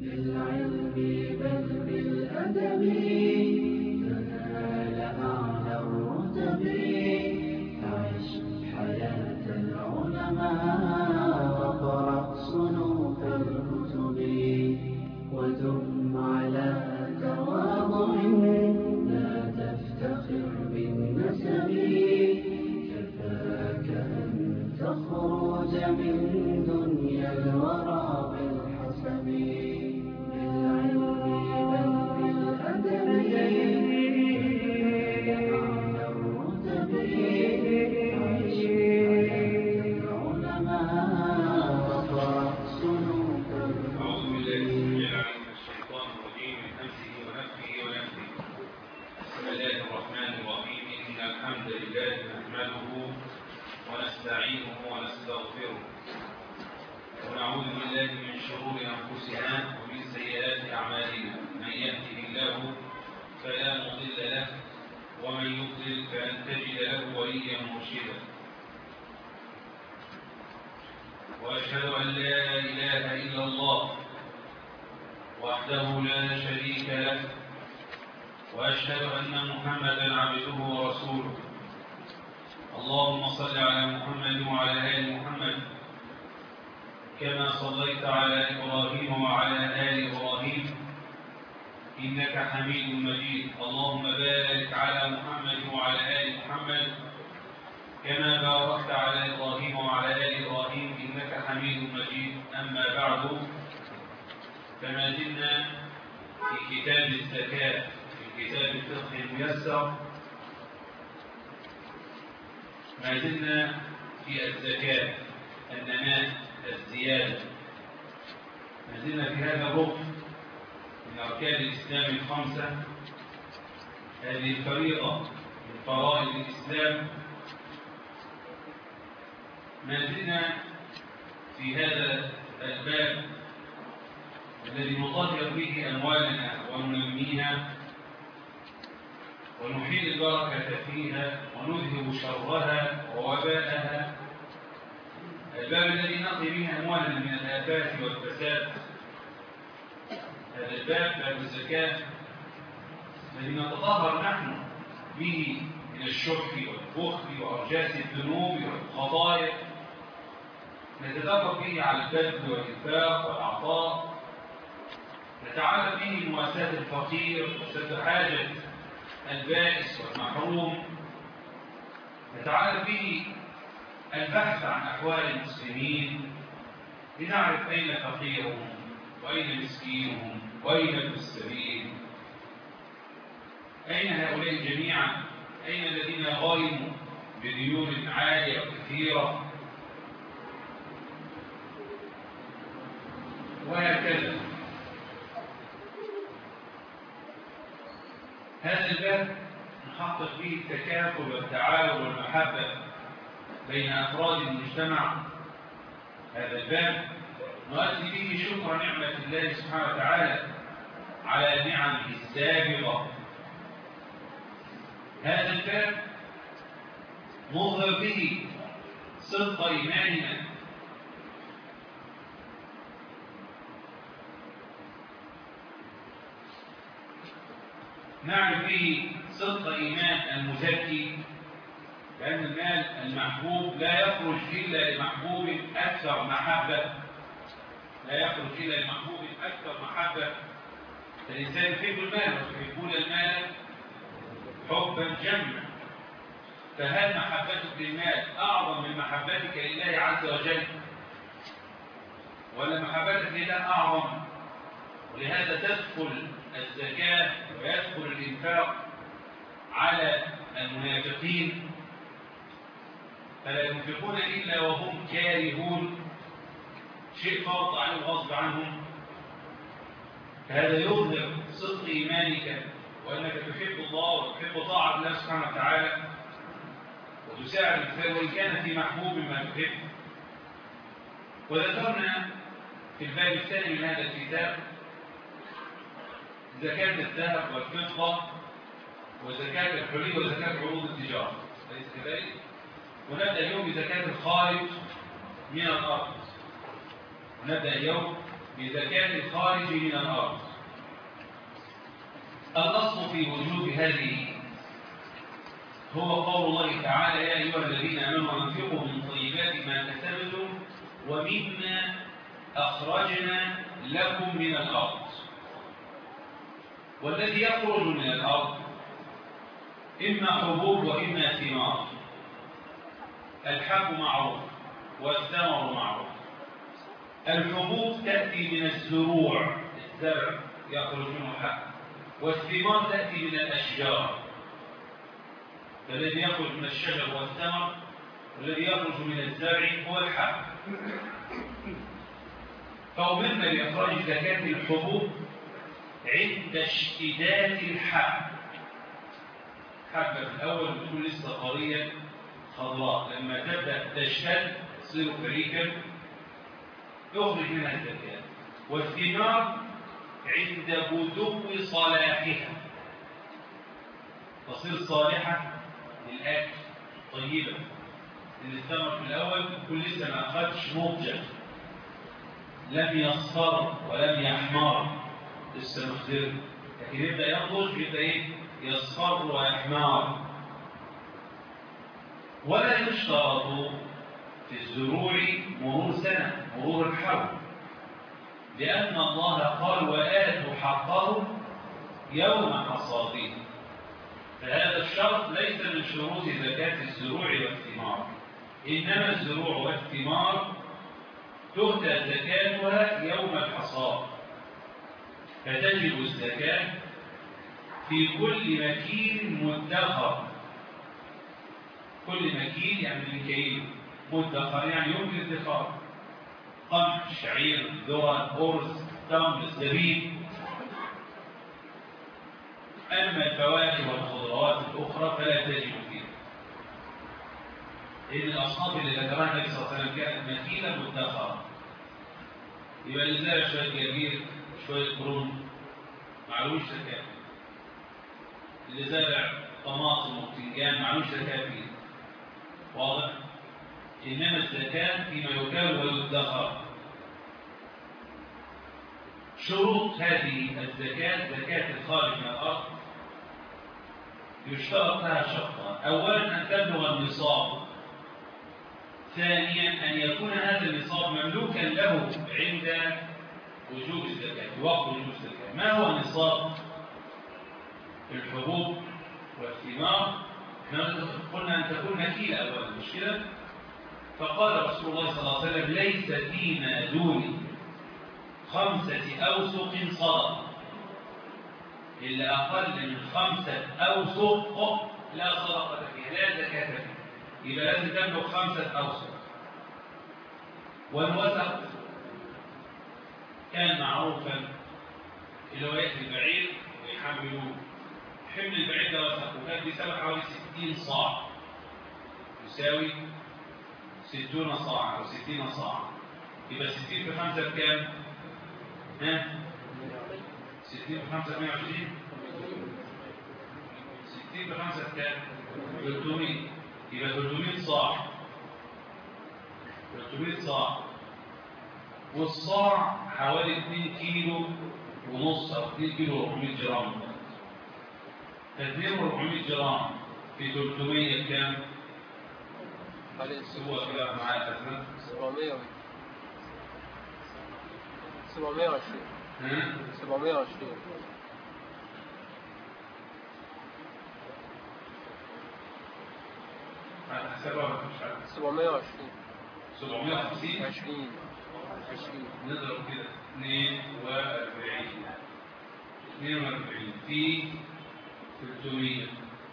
بالعلم بل بالأدب تنال أعلى الرتب عش حياة العلماء وقرأ صنوف الكتب ودم على تواضع لا تفتخر بالنسب كفاك أن تخرج من دنيا الورى بالحسب بالعلم بل بالأدب أعلى الرتب عيش حياة العلماء وقرأ صنوف أعوذ بالله السميع العليم من الشيطان الرجيم من همزه ونفخه ونفخه بسم الله الرحمن الرحيم إن الحمد لله نحمده ونستعينه ونستغفره ونعوذ بالله من شرور أنفسنا ومن سيئات أعمالنا من يهده الله فلا مضل له ومن يضلل فلن تجد له وليا مرشدا وأشهد أن لا إله إلا الله وحده لا شريك له وأشهد أن محمدا عبده ورسوله اللهم صل على محمد وعلى آل محمد كما صليت على إبراهيم وعلى آل إبراهيم إنك حميد مجيد اللهم بارك على محمد وعلى آل محمد كما باركت على إبراهيم وعلى آل إبراهيم إنك حميد مجيد أما بعد فما زلنا في كتاب الزكاة في كتاب الفقه الميسر ما زلنا في الزكاة النماء الزيادة ما زلنا في هذا الركن من أركان الإسلام الخمسة هذه الفريضة من فرائض الإسلام ما زلنا في هذا الباب الذي نطهر به أموالنا وننميها ونحيل البركة فيها ونذهب شرها ووباءها الباب الذي نقضي به أموالنا من الآفات والفساد هذا الباب باب الزكاة الذي نتطهر نحن به من الشح والبخل وأرجاس الذنوب والخطايا نتدرب به على البذل والإنفاق والعطاء نتعلم به مواساة الفقير وسد حاجة البائس والمحروم نتعلم به البحث عن أحوال المسلمين لنعرف أين فقيرهم وأين مسكينهم وأين ابن السبيل أين هؤلاء جميعا أين الذين غرموا بديون عالية وكثيرة وهكذا هذا الباب نحقق فيه التكافل والتعاون والمحبة بين أفراد المجتمع هذا الباب نؤدي به شكر نعمة الله سبحانه وتعالى على نعمه السابقة هذا الباب نظهر به صدق إيماننا نعرف به صدق إيمان المزكي لأن المال المحبوب لا يخرج إلا لمحبوب أكثر محبة لا يخرج إلا لمحبوب أكثر محبة الإنسان يحب المال ويحبون المال حبا جما فهل محبتك للمال أعظم من محبتك لله عز وجل ولا محبتك لله أعظم ولهذا تدخل الزكاة ويدخل الإنفاق على المنافقين فلا ينفقون إلا وهم كارهون شيء فرض عليهم غصب عنهم فهذا يظهر صدق إيمانك وأنك تحب الله وتحب طاعة الله سبحانه وتعالى وتساعد الإنسان وإن كان في محبوب ما تحب وذكرنا في الباب الثاني من هذا الكتاب زكاة الذهب والفضة وزكاة الحلي وزكاة عروض التجارة أليس كذلك؟ ونبدأ اليوم بزكاة الخارج من الأرض ونبدأ اليوم بزكاة الخارج من الأرض الأصل في وجوب هذه هو قول الله تعالى يا أيها الذين آمنوا أنفقوا من طيبات ما كسبتم ومما أخرجنا لكم من الأرض والذي يخرج من الأرض إما حبوب وإما ثمار الحب معروف والثمر معروف الحبوب تأتي من الزروع الزرع يخرج منه الحب والثمار تأتي من الأشجار فالذي يخرج من الشجر والثمر والذي يخرج من الزرع هو الحب فأمرنا بإخراج زكاة الحبوب عند اشتداد الحب حبة في الأول بتكون لسه طرية خضراء لما تبدأ تشتد تصير فريكا يخرج منها الزكاة والثمار عند بدو صلاحها تصير صالحة للأكل طيبة لأن الثمر في الأول يكون لسه ما أخذش نضجة لم يصفر ولم يحمر لسه مخضر لكن يبدأ ينضج يبدأ إيه يصفر ويحمر ولا يشترط في الزروع مرور سنة مرور الحول لأن الله قال وآتوا حقه يوم حصاده فهذا الشرط ليس من شروط زكاة الزروع والثمار إنما الزروع والثمار تؤتى زكاتها يوم الحصاد فتجب الزكاة في كل مكين مدخر كل مكين يعني مكين مدخر يعني يمكن ادخار قمح شعير ذرة أرز تمر زبيب أما الفواكه والخضروات الأخرى فلا تجب فيها إن الأصناف اللي ذكرها النبي صلى الله عليه وسلم كانت مكينة مدخرة يبقى اللي زرع شوية جرجير شوية قرون معلوش زكاة اللي زرع طماطم وبتنجان معلوش زكاة فيه واضح؟ إنما الزكاة فيما يكال ويدخر شروط هذه الزكاة زكاة الخارج من الأرض يشترط لها شرطان أولا أن تبلغ النصاب ثانيا أن يكون هذا النصاب مملوكا له عند وجوب الزكاة وقت وجوب الزكاة ما هو نصاب الحبوب والثمار قلنا أن تكون نكيلة أولا مش كده فقال رسول الله صلى الله عليه وسلم ليس فيما دون خمسة أوسق صدقة إلا أقل من خمسة أوسق لا صدقة فيها لا زكاة فيها يبقى لازم تبلغ خمسة أوسق والوسق كان معروفا اللي هو يأتي البعير ويحملوه حمل البعير ده وسق وكان بيساوي حوالي 60 صاع يساوي 60 صاع أو 60 صاع يبقى 60 في 5 بكام؟ ها؟ 60 في 5 120 60 في 5 بكام؟ 300 يبقى 300 صاع 300 صاع والصاع حوالي 2 كيلو ونص او 2 كيلو 400 جرام 2 400 جرام في 300 بكام؟ حوالي سوى كده معايا أسماء 700 720 ها؟ 720 هتحسبها ولا مش عارف 720 750 20 20 نضرب كده 42 42 في 300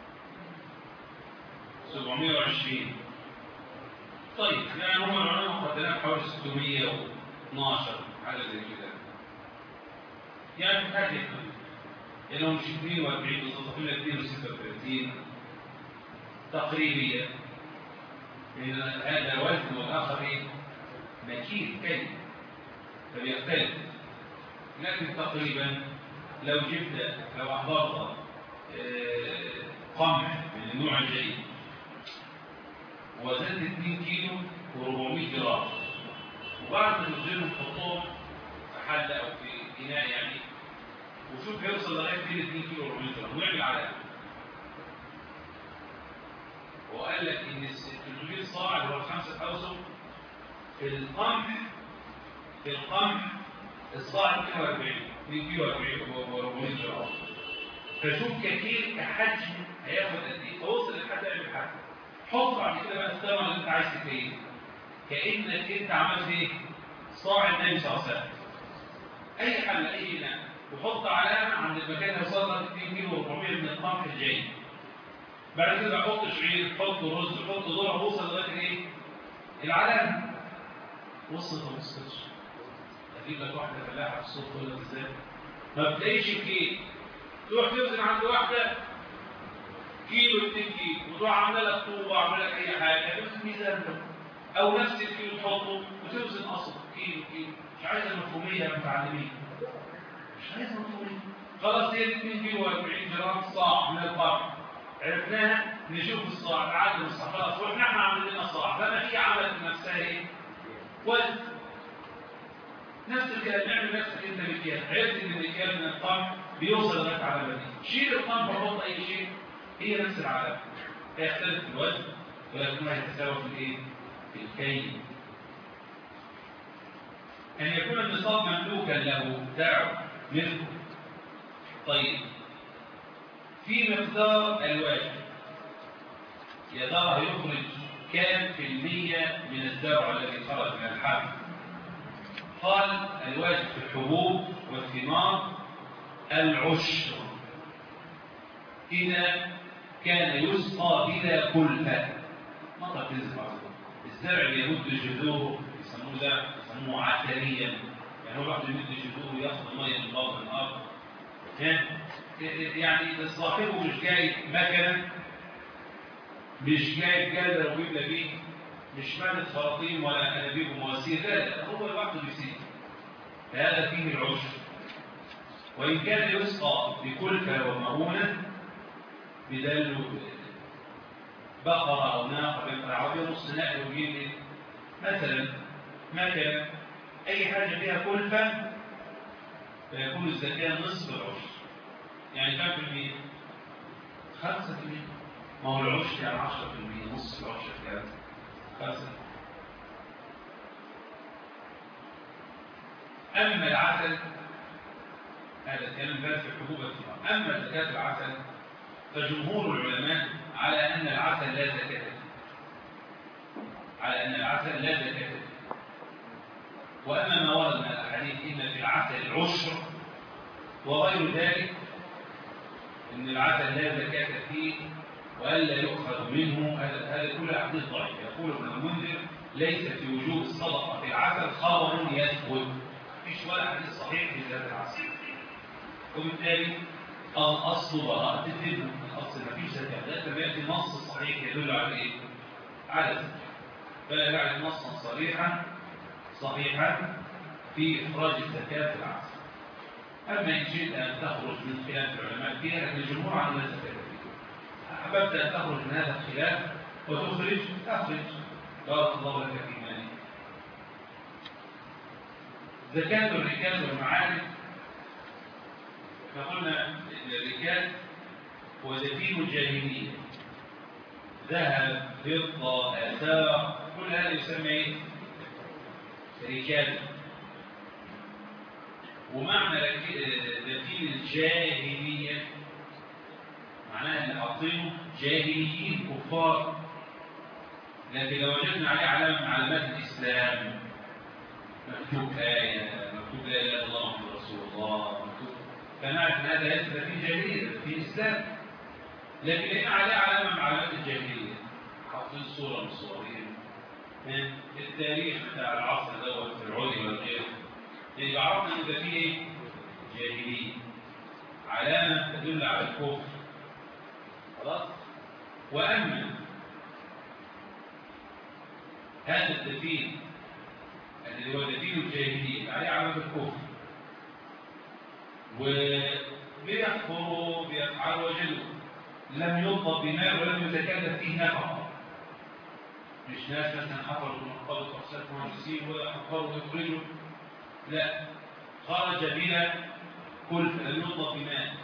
720 طيب يعني هم العلماء مقدرين حوالي 612 حاجه زي كده يعني في حاجه يعني هم مش 42 بالظبط كلها 36 تقريبيا لأن هذا وزن والآخر إيه؟ مكيل كيف فبيختلف لكن تقريبا لو جبت لو أحضرت آه، قمح من النوع الجيد وزنت 2 كيلو و400 جرام وبعد ما تنزلهم تحطهم في حله او في اناء يعني وشوف يوصل لغايه فين 2 كيلو 400 جرام ويعمل علامه وقال لك ان ال 300 صاع اللي هو الخمسه اوسط في القمح في القمح الصاع 42 2 كيلو 40 و400 جرام فشوف كتير كحجم هياخد قد ايه فوصل لحد قلب الحجم حط بعد كده بقى الثمره اللي انت عايز تكيف كانك انت عملت ايه؟ صاع النبي صلى الله عليه وسلم اي حل اي اناء وحط علامه عند المكان اللي وصل لك 2 كيلو 400 من القمح الجاي بعد كده حط شعير حط رز حط ذره وصل لغايه ايه؟ العلامه وصلت ما وصلتش اجيب لك واحده فلاحه في الصوت تقول لك ازاي؟ ما بتلاقيش كيلو تروح توزن عند واحده كيلو 2 كيلو وتروح عامله لك طوبه عامله لك اي حاجه توزن ميزان او نفس الكيلو تحطه وتوزن اصل كيلو كيلو مش عايزه مفهوميه يا متعلمين مش عايزه مفهوميه خلاص هي 2 كيلو 40 جرام صاع من القمح عرفناها نشوف الصاع تعادل الصاع خلاص واحنا احنا عاملين لنا صاع فما هي عملت نفسها ايه؟ وزن نفس الكلام اعمل نفسك انت مكيال عرفت ان المكيال من القمح بيوصل لغايه على المدينه شيل القمح وحط اي شيء هي نفس العلامه هيختلف في الوزن ولكنها يتساوى في الايه؟ في الكيل ان يكون النصاب مملوكا له دعوه ملكه طيب في مقدار الواجب يا ترى هيخرج كام في المية من الزرع الذي خرج من الحرب قال الواجب في الحبوب والثمار العشر إذا كان يسقى بلا كلفة مطر تزرع الزرع اللي يمد جذوره يسموه زرع يسموه عسليا يعني هو بعد يمد جذوره ياخذ ميه من بطن الارض يعني صاحبه مش جاي مكنه مش جايب جلده وجبنا فيه مش مادة خراطيم ولا انابيب ومواسير لا لا هو لوحده بيسير فهذا فيه العشر وان كان يسقى بكلفه ومؤونه بدل بقره او ناقه بالعربيه نص نقل وجيب مثلا مكنه اي حاجه فيها كلفه فيكون الزكاه نصف العشر يعني كم في المية؟ خمسة في المية ما هو العشر يعني عشرة في المية نصف العشر يعني خمسة أما العسل هذا الكلام بس في حبوب الثمار أما زكاة العسل فجمهور العلماء على أن العسل لا زكاة فيه على أن العسل لا زكاة فيه وأما ما ورد من الأحاديث إن في العسل العشر وغير ذلك ان العسل لا زكاة فيه والا يؤخذ منه هذا هذا كل حديث ضعيف يقول ابن المنذر ليس في وجوب الصدقه في العسل خبر يثبت مفيش ولا حديث صحيح في ذات العسل وبالتالي الاصل براءة الذمه الاصل ما فيش زكاه لا تبقى نص صحيح يدل على ايه؟ على الزكاه فلا يعرف نصا صريحا صحيحا في اخراج الزكاه في العسل أما إن شئت أن تخرج من خلاف العلماء فيها لكن الجمهور عن لا زكاة فيها أحببت أن تخرج من هذا الخلاف وتخرج أخرج بارك الله لك في مالك زكاة الركاز والمعارف فقلنا إن الركاز هو دفين الجاهلية ذهب فضة آثار كل هذا يسمى إيه؟ ركاز ومعنى دفين الجاهلية معناها ان حاطينه جاهليين كفار لكن لو وجدنا عليه علامة من علامات الإسلام مكتوب آية مكتوب لا إله إلا الله محمد رسول الله مكتوب فنعرف أن هذا ليس دفين جاهلية دفين إسلام لكن لقينا عليه علامة من علامات الجاهلية حاطين صورة من الصورين التاريخ بتاع العصر دوت فرعوني وغيره يبقى عرفنا ان ده فيه جاهليه علامه تدل على الكفر خلاص واما هذا الدفين الذي هو دفين الجاهليه عليه علامه الكفر وبيكفروا بيفعل وجلوا لم يطلب بماء ولم يتكلف فيه نفقه مش ناس مثلا حفروا من قبل تقصير مهندسين وحفروا ويخرجوا لا خرج بلا كلفة لم يطلب بمال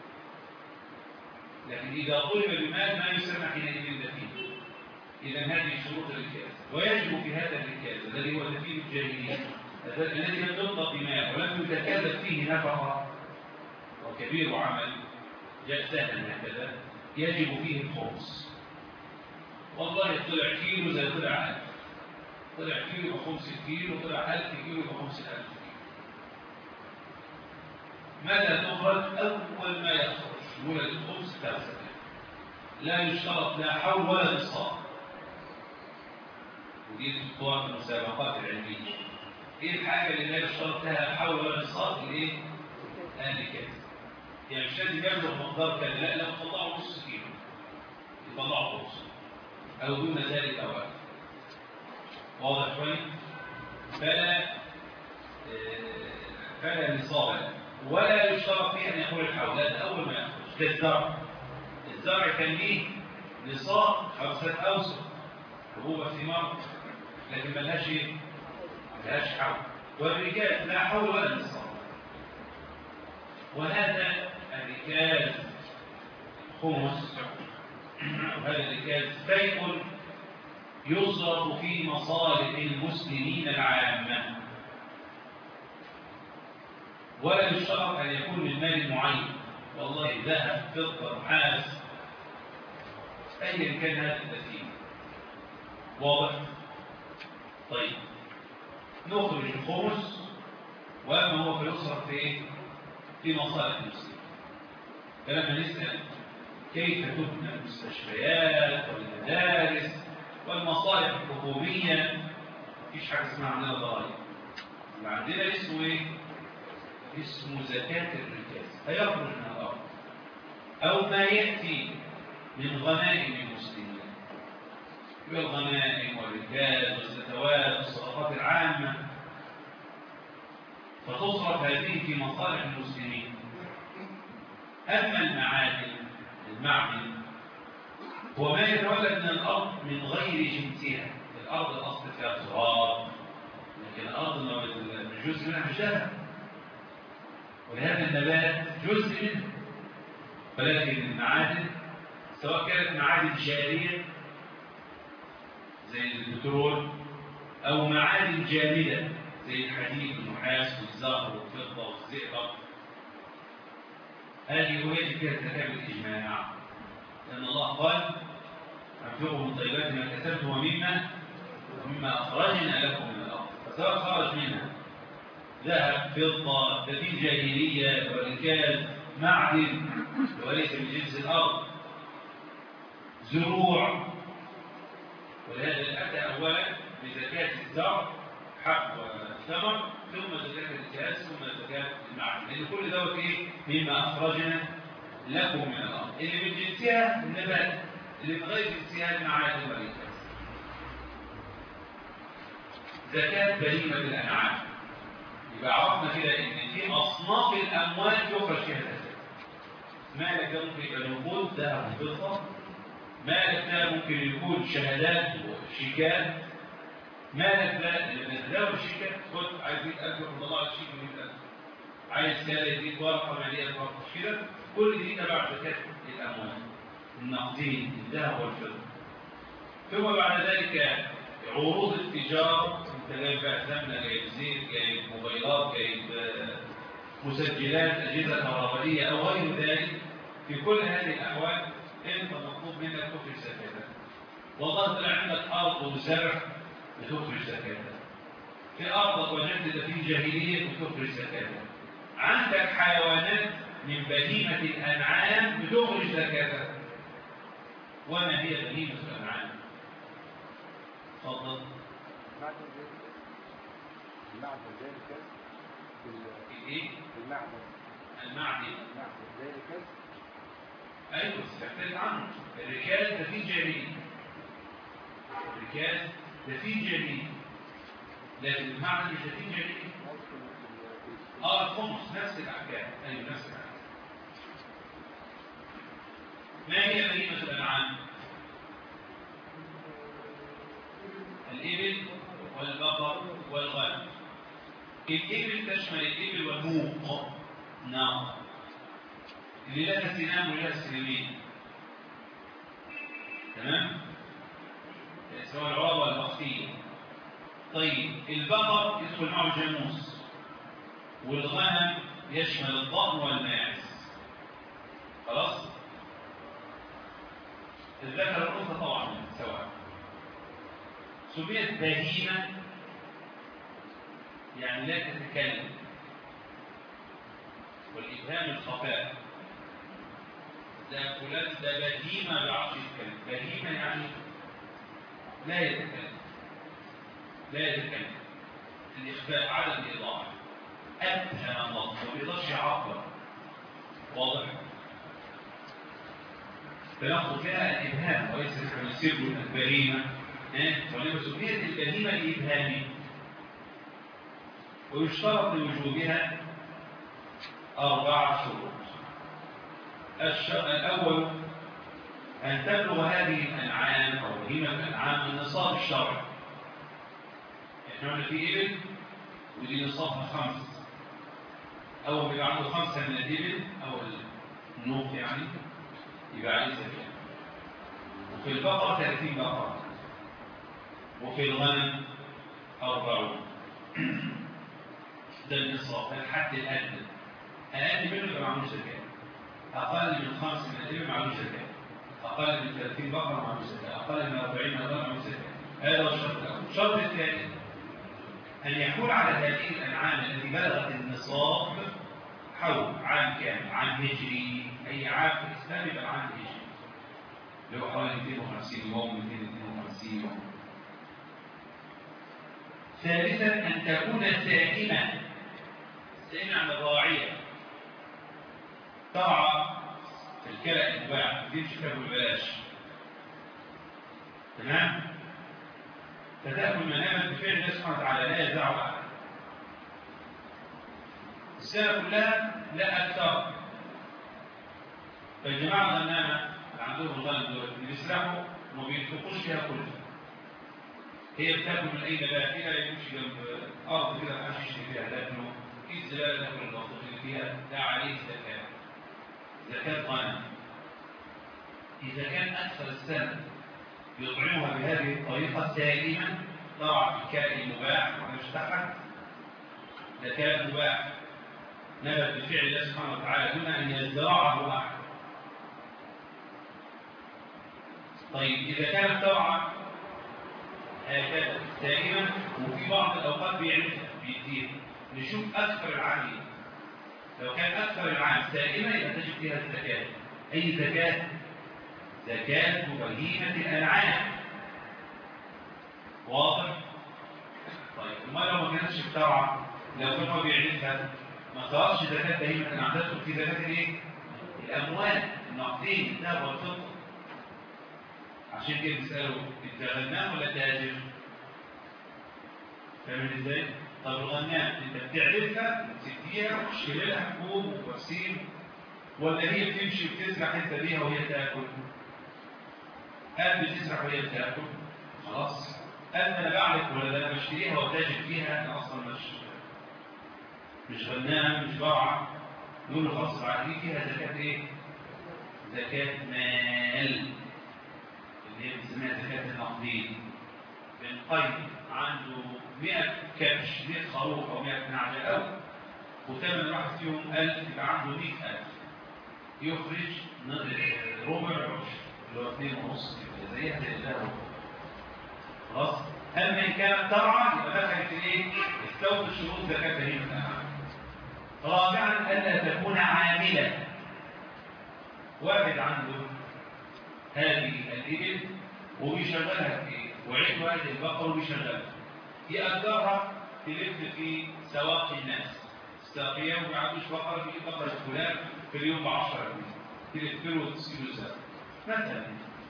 لكن إذا طلب بمال ما يسمى حينئذ دفين إذا هذه شروط الركاز ويجب في هذا الركاز الذي هو دفين الجاهلية الذي لم يطلب بمال ولم يتكلف فيه نفقة وكبير عمل جاء سهلا هكذا يجب فيه الخمس والله طلع كيلو زي طلع ألف طلع كيلو بخمس كيلو طلع ألف كيلو بخمس ألف كيلو ماذا تخرج أول ما يخرج ولد الخمس ثلاثة لا يشترط لا حول ولا نصاب ودي تطوع في المسابقات العلمية ايه الحاجة اللي لا يشترط لها حول ولا نصاب الايه؟ النكاس يعني مش لازم يبلغ مقدار كان لا لا تطلعه نص كيلو يطلعه نص او دون ذلك او اكثر واضح شوي فلا فلا نصاب ولا يشترط فيه ان يكون الحول لا ده اول ما يخرج كالزرع الزرع كان ليه نصاب خمسة اوسط حبوب ثمار لكن ملهاش ايه؟ ملهاش حول والرجال لا حول ولا نصاب وهذا الركاز خمس وهذا الركاز بيع يصرف في مصالح المسلمين العامة ولا يشترط أن يكون من مال معين والله ذهب فضة نحاس أيا كان هذا التسليم واضح طيب نخرج الخمس وأما هو فيصرف في إيه؟ في مصالح المسلمين فلما نسأل كيف تبنى المستشفيات والمدارس والمصالح الحكومية مفيش حاجة اسمها عندنا ضرائب اللي عندنا اسمه ايه؟ اسمه زكاة الركاز هيخرج من الأرض أو ما يأتي من غنائم المسلمين والغنائم والركاز والزكوات والصدقات العامة فتصرف هذه في مصالح المسلمين أما المعادن المعدن هو ما يتولد من الأرض من غير جنسها الأرض الأصل فيها تراب لكن الأرض من جزء منها مش ذهب ولهذا النبات جزء منه ولكن المعادن سواء كانت معادن جارية زي البترول أو معادن جامدة زي الحديد والنحاس والزهر والفضة والزئبق هذه وجه فيها الزكاة بالإجماع لأن الله قال أنفقوا من طيبات ما كسبتم ومما ومما أخرجنا لكم من الأرض فسواء خرج منها ذهب فضة دفين جاهلية وركاز معدن وليس من جنس الأرض زروع ولهذا أتى أولا بزكاة الزرع حق والثمر ثم زكاة الجهاز ثم زكاة المعدن لأن كل دوت إيه مما أخرجنا لكم من الأرض اللي من جنسها النبات اللي من غير جنسها المعادن والإنتاج زكاة بهيمة الأنعام يبقى عرفنا كده إن في أصناف الأموال يخرج فيها الزكاة مالك ده ممكن يبقى نقود ذهب وفضة مالك ده ممكن يكون شهادات وشيكات مالك ده اللي بنزله الشيكات خد عايز 100000 وطلع الشيك 100000 عايز كده يديك ورقه ماليه ورقه كده كل دي تبع زكاه الاموال النقدين الذهب والفضه ثم بعد ذلك عروض التجاره انت جايب بقى سمنه جايب زيت جايب موبايلات جايب مسجلات اجهزه كهربائيه او غير ذلك في كل هذه الاحوال انت مطلوب منك تخرج زكاه والله طلع عندك ارض وزرع بتخرج زكاه في ارضك وجدت في جاهليه بتخرج زكاه عندك حيوانات من بهيمة الأنعام بتخرج زكاة وما هي بهيمة الأنعام؟ تفضل المعدن زي الكاس ايه؟ المعدن المعدن المعدن زي الكاس ايوه بس تختلف عنه الركاز ده فيه جليد الركاز ده فيه جليد لكن المعدن مش ده فيه جليد اه الخمس نفس الاحكام ايوه نفس الاحكام ما هي بهيمة الأنعام؟ الإبل والبقر والغنم الإبل تشمل الإبل والموق ناقة اللي لها سنام ولها سنامين تمام سواء العرضة والبختية طيب البقر يدخل معه الجاموس والغنم يشمل الضأن والماعز خلاص الذكر والأنثى طبعا سواء سميت بهيمة يعني لا تتكلم والإبهام الخفاء ده فلان ده بهيمة ما بيعرفش يتكلم بهيمة يعني لا يتكلم لا يتكلم الإخفاء عدم الإضاءة أبهم الله ما بيقدرش يعبر واضح تلخص فيها الإبهام وليس السر البهيمة وإنما سميت البهيمة الإبهامية ويشترط لوجوبها أربع شروط الأول أن تبلغ هذه الأنعام أو بهيمة الأنعام النصاب الشرعي احنا قلنا في إبل ودي نصابها خمس أول بيبقى عنده خمسة من الإبل أو النوق يعني يبقى عليه زكاة وفي البقرة 30 بقرة وفي الغنم 40 ده النصاب ده الحد الأدنى أقل منه يبقى معلوش زكاة أقل من خمس من الإبل معلوش زكاة أقل من 30 بقرة معلوش زكاة أقل من 40 من الغنم معلوش زكاة هذا هو الشرط الأول الشرط الثاني أن يكون على هذه الأنعام التي بلغت النصاب حول عام كامل عام هجري أي عام في الإسلام يبقى عام هجري اللي هو حوالي 250 يوم 252 يوم ثالثا أن تكون سائمة سائمة عن الراعية ترعى في الكلى إتباع تمشي فيها بالبلاش تمام فتأكل منامك بفعل الله سبحانه وتعالى لا يزرع أحد السنة كلها لا أكثر فالجماعة الغنامة اللي عندهم الغنم دول اللي بيسرحوا وما بينفقوش فيها كلها هي بتاكل من أي نبات كده يمشي جنب أرض كده ما حدش يشتري فيها تاكله في الزبالة تاكل البطيخ اللي فيها ده عليه زكاة زكاة غنم إذا كان أكثر السنة يطعمها بهذه الطريقة سالما طبعا في الكائن المباح واحنا مش تحت ده كائن مباح نبت بفعل الله سبحانه وتعالى دون ان يزرعه احد طيب اذا كانت طبعا هكذا دائما وفي بعض الاوقات بيعملها بيديها نشوف اكثر العام لو كان اكثر العام سائمه يبقى تجد فيها الزكاه اي زكاه زكاة بهيمة الأنعام واضح؟ طيب وما لو ما كانتش بترعى لو كان هو بيعرفها ما صارش زكاة بهيمة الأنعام تدخل في زكاة الإيه؟ الأموال النقدين الذهب والفضة عشان كده بيسألوا أنت غنام ولا تاجر؟ فاهم ازاي؟ طب الغنام أنت بتعرفها بتديها وتشتري لها حبوب وبرسيم ولا هي بتمشي وتزرع انت بيها وهي تاكل؟ هل بتزرع وهي بتاكل خلاص هل انا بعرف ولا ده انا بشتريها وتاجر فيها انا اصلا مش مش غنام مش برع دول خلاص بعدين فيها زكاة ايه زكاة مال اللي هي بنسميها زكاة النقدين بنقيم عنده 100 كبش 100 خروف او 100 نعجة او وثمن واحد فيهم 1000 يبقى عنده 100000 يخرج ربع عشر اللي هو 2 ونص زيها زي الذهب خلاص اما ان كانت ترعى يبقى دخلت الايه استوفت شروط زكاه بهيمه الانعام رابعا الا تكون عامله واحد عنده هذه الابل وبيشغلها في ايه وعنده هذه البقره وبيشغلها يأجرها تلف في سواق الناس ساقيه وما عندوش بقره في بقره فلان في اليوم ب 10 جنيه تلف له وتسيله ساق مثلا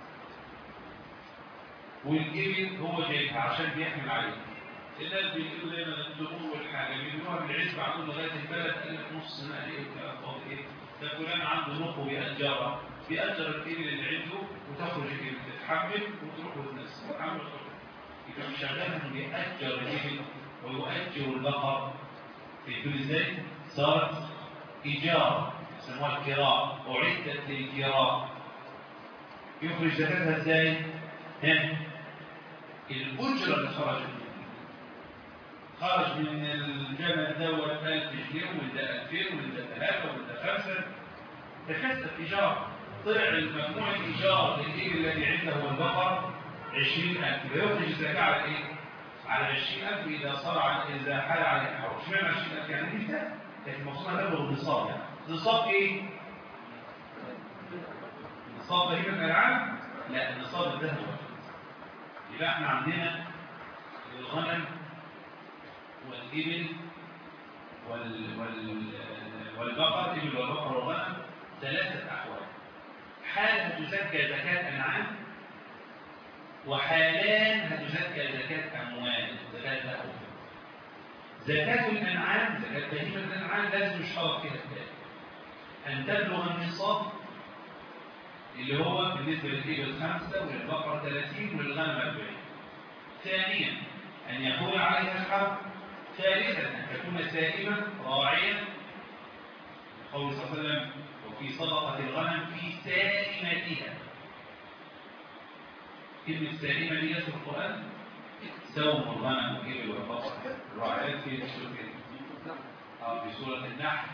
والإبل هو جايبها عشان بيحمل عليه الناس بيقولوا دايما الدخول والحاجة بيقولوها بالعزبة عندهم لغاية البلد قال لك نص سنة ايه وكلام فاضي ايه ده فلان عنده نق وبيأجرها بيأجر الإبل اللي عنده وتخرج الإبل تتحمل وتروح وتنسى تتحمل وتروح يبقى مشغلها انه بيأجر الإبل ويؤجر البقر فهمتوا ازاي؟ صارت إيجار يسموها الكراء أعدت للكراء يخرج زكاتها ازاي؟ ها؟ الأجرة اللي خرجت منها خرج من الجمل دوت 1000 جنيه وده 2000 وده 3 وده 5 تكسب إيجار طلع المجموع الإيجار للإبل الذي عنده البقر 20000 فيخرج الزكاة على إيه؟ على 20000 إذا صار على إذا حال عليه حول اشمعنى 20000 يعني دي مثال لكن المقصود هتبلغ النصاب يعني نصاب إيه؟ نصاب بهيمة الأنعام؟ لا النصاب الذهب والفضة يبقى احنا عندنا الغنم والإبل وال... وال... والبقر إبل والبقر والغنم ثلاثة أحوال حال هتزكى زكاة أنعام وحالان هتزكى زكاة أموال زكاة ذهب زكاة الأنعام زكاة بهيمة الأنعام لازم يشترط فيها التالي أن تبلغ النصاب اللي هو بالنسبة للإبل خمسة وللبقرة 30 وللغنم 40 ثانيا أن يكون عليها الحرب ثالثا أن تكون سائمة راعية قول صلى الله عليه وسلم وفي صدقة الغنم في سائمتها كلمة سائمة دي في القرآن سوم الغنم والإبل والبقر الراعيات في سورة آه في سورة النحل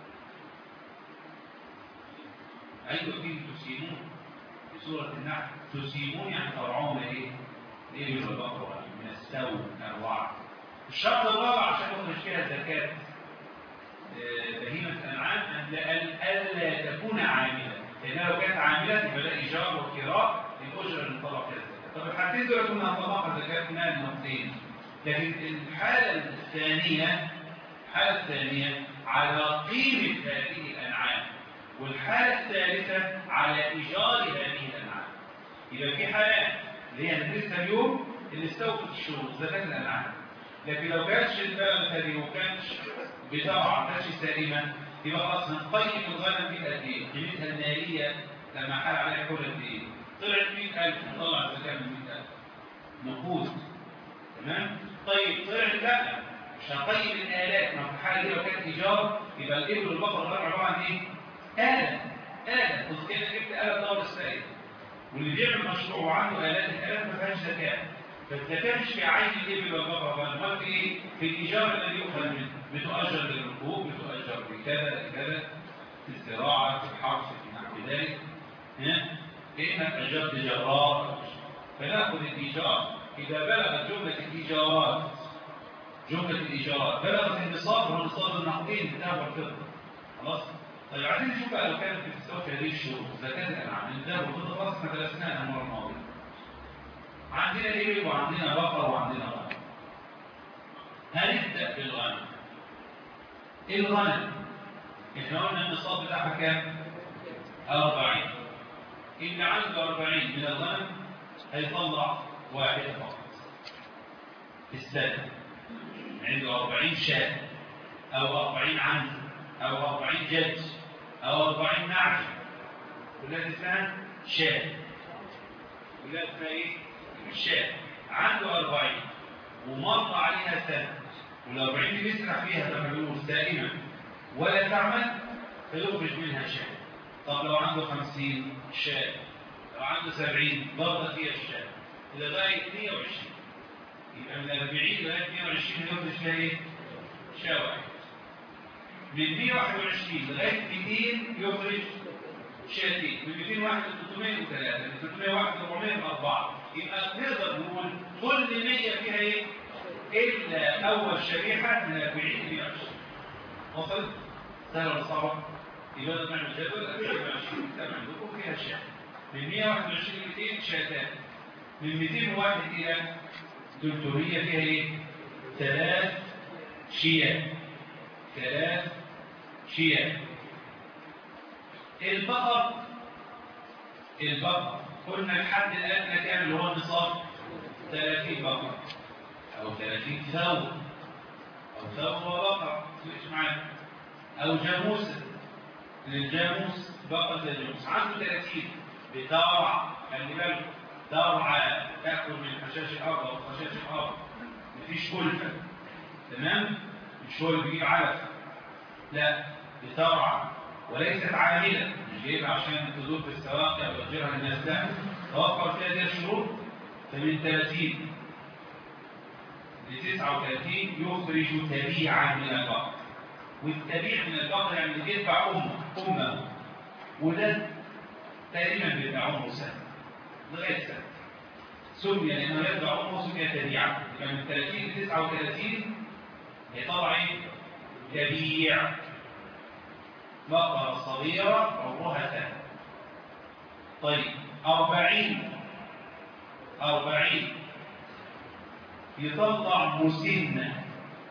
أيوة فيه تسيمون في سورة النحل تسيمون يعني ترعون إيه؟ الإبل والبقر من السوم أنواع الشرط الرابع عشان يخرج فيها زكاة بهيمة الأنعام أن ألا تكون عاملة لأنها لو كانت عاملة يبقى ده إيجار وكراء الأجرة اللي طلع فيها الزكاة طب الحالتين دول كنا هنطلقها زكاة مال نقطين لكن الحالة الثانية الحالة الثانية على قيمة هذه الأنعام والحالة الثالثة على إيجار هذه الأنعام يبقى في حالات اللي هي ندرسها اليوم اللي استوفت الشروط زكاة الأنعام لكن لو كانتش البلد هذه وكانتش بتاعة كانتش سليمة يبقى خلاص هنقيم الغنم دي قد ايه؟ قيمتها المالية لما حال عليها كل قد ايه؟ طلعت 100000 نطلع الزكاة من 100000 نقود تمام؟ طيب طلعت لا مش هنقيم الآلات ما في الحالة دي لو كانت إيجار يبقى الإبل والبقر والغنم عبارة عن ايه؟ آلة آلة قصد كده جبت آلة دور السائل واللي بيعمل مشروع وعنده آلات الآلات ما فيهاش زكاة فالزكاة مش في عين الإبل والبقر والغنم ما في ايه؟ في الإيجار الذي يؤخذ منه بتؤجر للركوب بتؤجر بكذا كذا في الزراعة في الحرث في نحو ذلك ها كأنك أجرت جرار فنأخذ الإيجار إذا بلغت جملة الإيجارات جملة الإيجارات بلغت النصاب هو نصاب النقدين الذهب والفضة خلاص طيب عايزين نشوف بقى لو كانت بتستوفي هذه الشروط زكاة الأنعام الذهب والفضة خلاص احنا درسناها المرة الماضية عندنا إبل وعندنا بقر وعندنا غنم هنبدأ بالغنم الغنم احنا قلنا النصاب بتاعها كام 40 اللي عنده 40 من الغنم هيطلع واحدة فقط في السنة عنده 40 شاة أو 40 عنز أو 40 جد أو 40 نعج كلها اسمها شاة كلها اسمها إيه؟ شاة عنده 40 ومر عليها سنة والأربعين دي بيسرح فيها كما بيقولوا دائما ولا تعمل فيخرج منها شاة طب لو عنده خمسين شاة لو عنده سبعين برضه فيها الشاة لغاية 120 يبقى من 40 لغاية 120 يخرج فيها ايه؟ شاة واحد من 121 لغاية 200 يخرج شاتين من 201 ل 303 من 301 ل 404 يبقى نقدر نقول كل 100 فيها ايه؟ إلا أول شريحة من 40 ل 120 وصلت؟ سهل ولا صعبة؟ يبقى نعمل جدول 120 كتاب عندكم فيها شاة من 121 ل 200 شاتان من 201 إلى 300 فيها إيه؟ ثلاث شيات ثلاث شيات البقر البقر قلنا الحد الأدنى كام اللي هو النصاب 30 بقرة أو 30 ثور أو ثور وبقرة مش معانا أو جاموسة للجاموس بقرة الجاموس عنده 30 بترعى خلي بالك ترعى تاكل من خشاش الأرض أو خشاش الأرض مفيش كلفة تمام مش هو اللي بيجيب علف لا بترعى وليست عاملة مش جايبها عشان تدور في السواقع أو تغيرها للناس لا توفر فيها هذه الشروط فمن 30 ل 39 يخرج تبيعا من البقر والتبيع من البقر يعني اللي بيتبع أمه أمه وده تقريبا بيتبع أمه سنة لغاية سنة سمي لأنه يتبع أمه سمي تبيعا يبقى من 30 ل 39 هيطلع ايه؟ تبيع بقرة صغيرة عمرها سنة طيب أربعين أربعين يطلع مسنة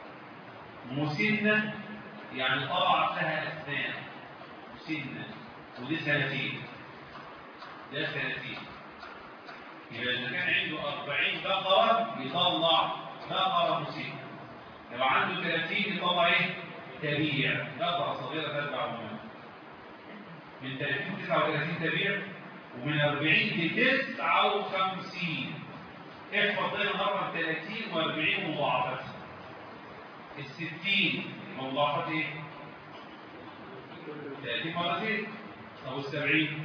مسنة يعني طلعت لها أسنان مسنة ودي سنتين ده سنتين يبقى إذا كان عنده أربعين بقرة يطلع بقرة مسنة لو عنده 30 يطلع ايه؟ تبيع بقرة صغيرة تتبع أمها من 30 ل 39 تبيع ومن 40 ل 59 احفظ دايما مرة 30 و40 مضاعفات ال 60 مضاعفات ايه؟ 30 مرتين أو ال 70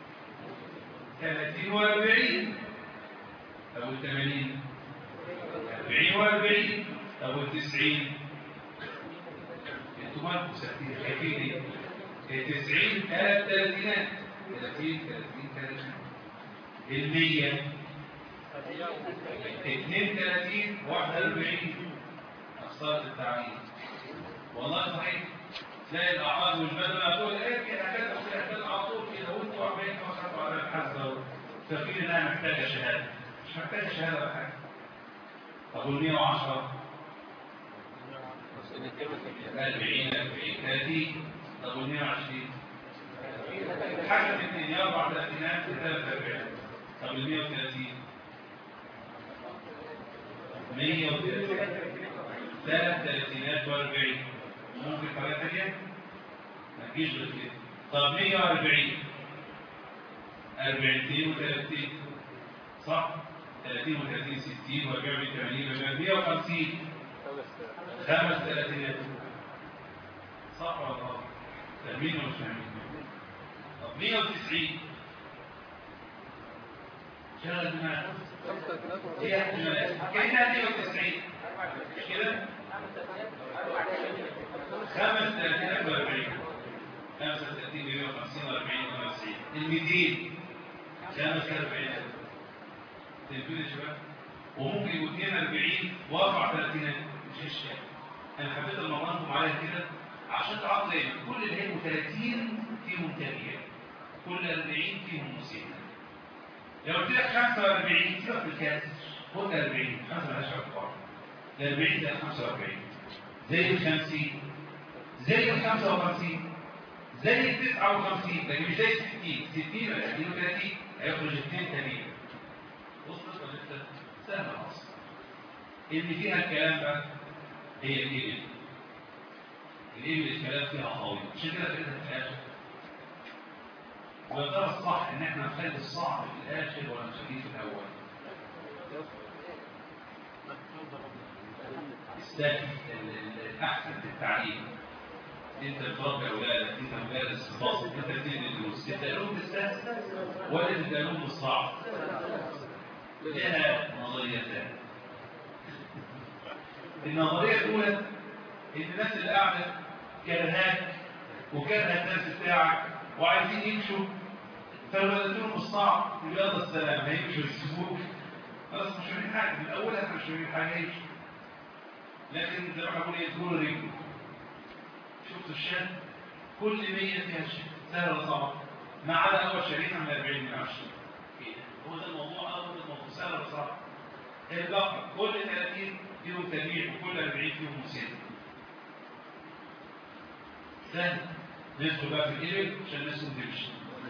30 و40 أو ال 80 40 و40 أو ال 90 انتوا مالكم ساكتين خايفين ايه؟ ال 90 ثلاث ثلاثينات 30 30 30 ال 100 32 41 أخسارة التعليم والله صحيح تلاقي الأعراض والبدن تقول ايه كده كده كده على طول كده وانتوا عمالين تخافوا على الحاسة فاكرين انها محتاجة شهادة مش محتاجة شهادة ولا حاجة طب وال 110 40 40 30 طب وال 120 حاجة من اثنين يا أربع ثلاثينات يا ثلاث أربعين طب ال 130 130 ثلاث ثلاثينات و40 ممكن طريقة ثانية؟ ما تجيش غير كده طب 140 40 32 صح؟ 30 و30 60 و40 80 150 خمس ثلاثينات صح ولا غلط؟ فاهمين ولا مش فاهمين؟ طب 190 شغل دماغك هي احتمالات كأنها 190 مش كده؟ خمس ثلاثينات و40 خمسة ثلاثين ب 150 و40 و90 ال 200 خمس 40 تنفيذ يا شباب وممكن يبقوا 42 واربع ثلاثينات مش اشكال انا حبيت المرنكم عليها كده عشان تعرفوا دايما كل اللي هيبقوا 30 فيهم تبيع كل 40 فيهم مسيحة لو قلت لك 45 سيبك بالكاسر خد 40 5 مالهاش علاقه ال 40 زي ال 45 زي ال 50 زي ال 55 زي ال 59 لكن مش زي ال 60 60 ولا 32 هيخرج اثنين تبيع وصلت ولا لسه؟ سهله اصلا اللي فيها الكلام بقى هي الإبل الإبل الكلام فيها قوي عشان كده كده في الآخر وترى الصح إن إحنا نخلي الصعب في الآخر ولا نخليه في الأول السهل الأحسن في التعليم انت بتربي اولادك انت مدرس باص انت بتدي الدروس تدالهم بالسهل ولا تدالهم بالصعب لها نظريتان النظريه الاولى ان الناس اللي قاعده كرهاك وكره الناس بتاعك وعايزين يمشوا فلو لهم الصعب يبقى يلا السلام هيمشوا يسيبوك خلاص مش فاهمين حاجه من اولها احنا مش فاهمين حاجه يمشوا لكن زي ما بقول ايه تقول رجله شفتوا الشاب كل 100 فيها شيء سهل ولا صعب ما عدا اول شريحه من 40 من 20 هو ده الموضوع او ده الموضوع سهل ولا صعب البقر كل 30 فيهم تبيع وكل 40 فيهم مسير سهل ندخل بقى في الإبل عشان الناس تمشي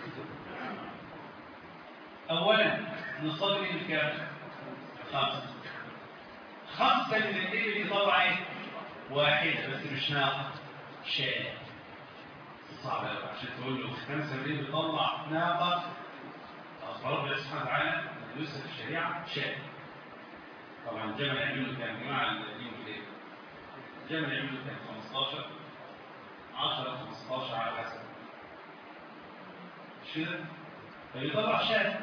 أولا نصاب الإبل كام؟ خمسة خمسة من الإبل يطلع إيه؟ واحدة بس مش ناقة شاة صعب قوي عشان تقول له خمسة من الإبل يطلع ناقة ربنا سبحانه وتعالى لسه في الشريعة شاة طبعا الجمل يعملوا كام جماعة الدين في الجمل يعمل له كام 15 10 15 على حسب مش كده فيطلع شاه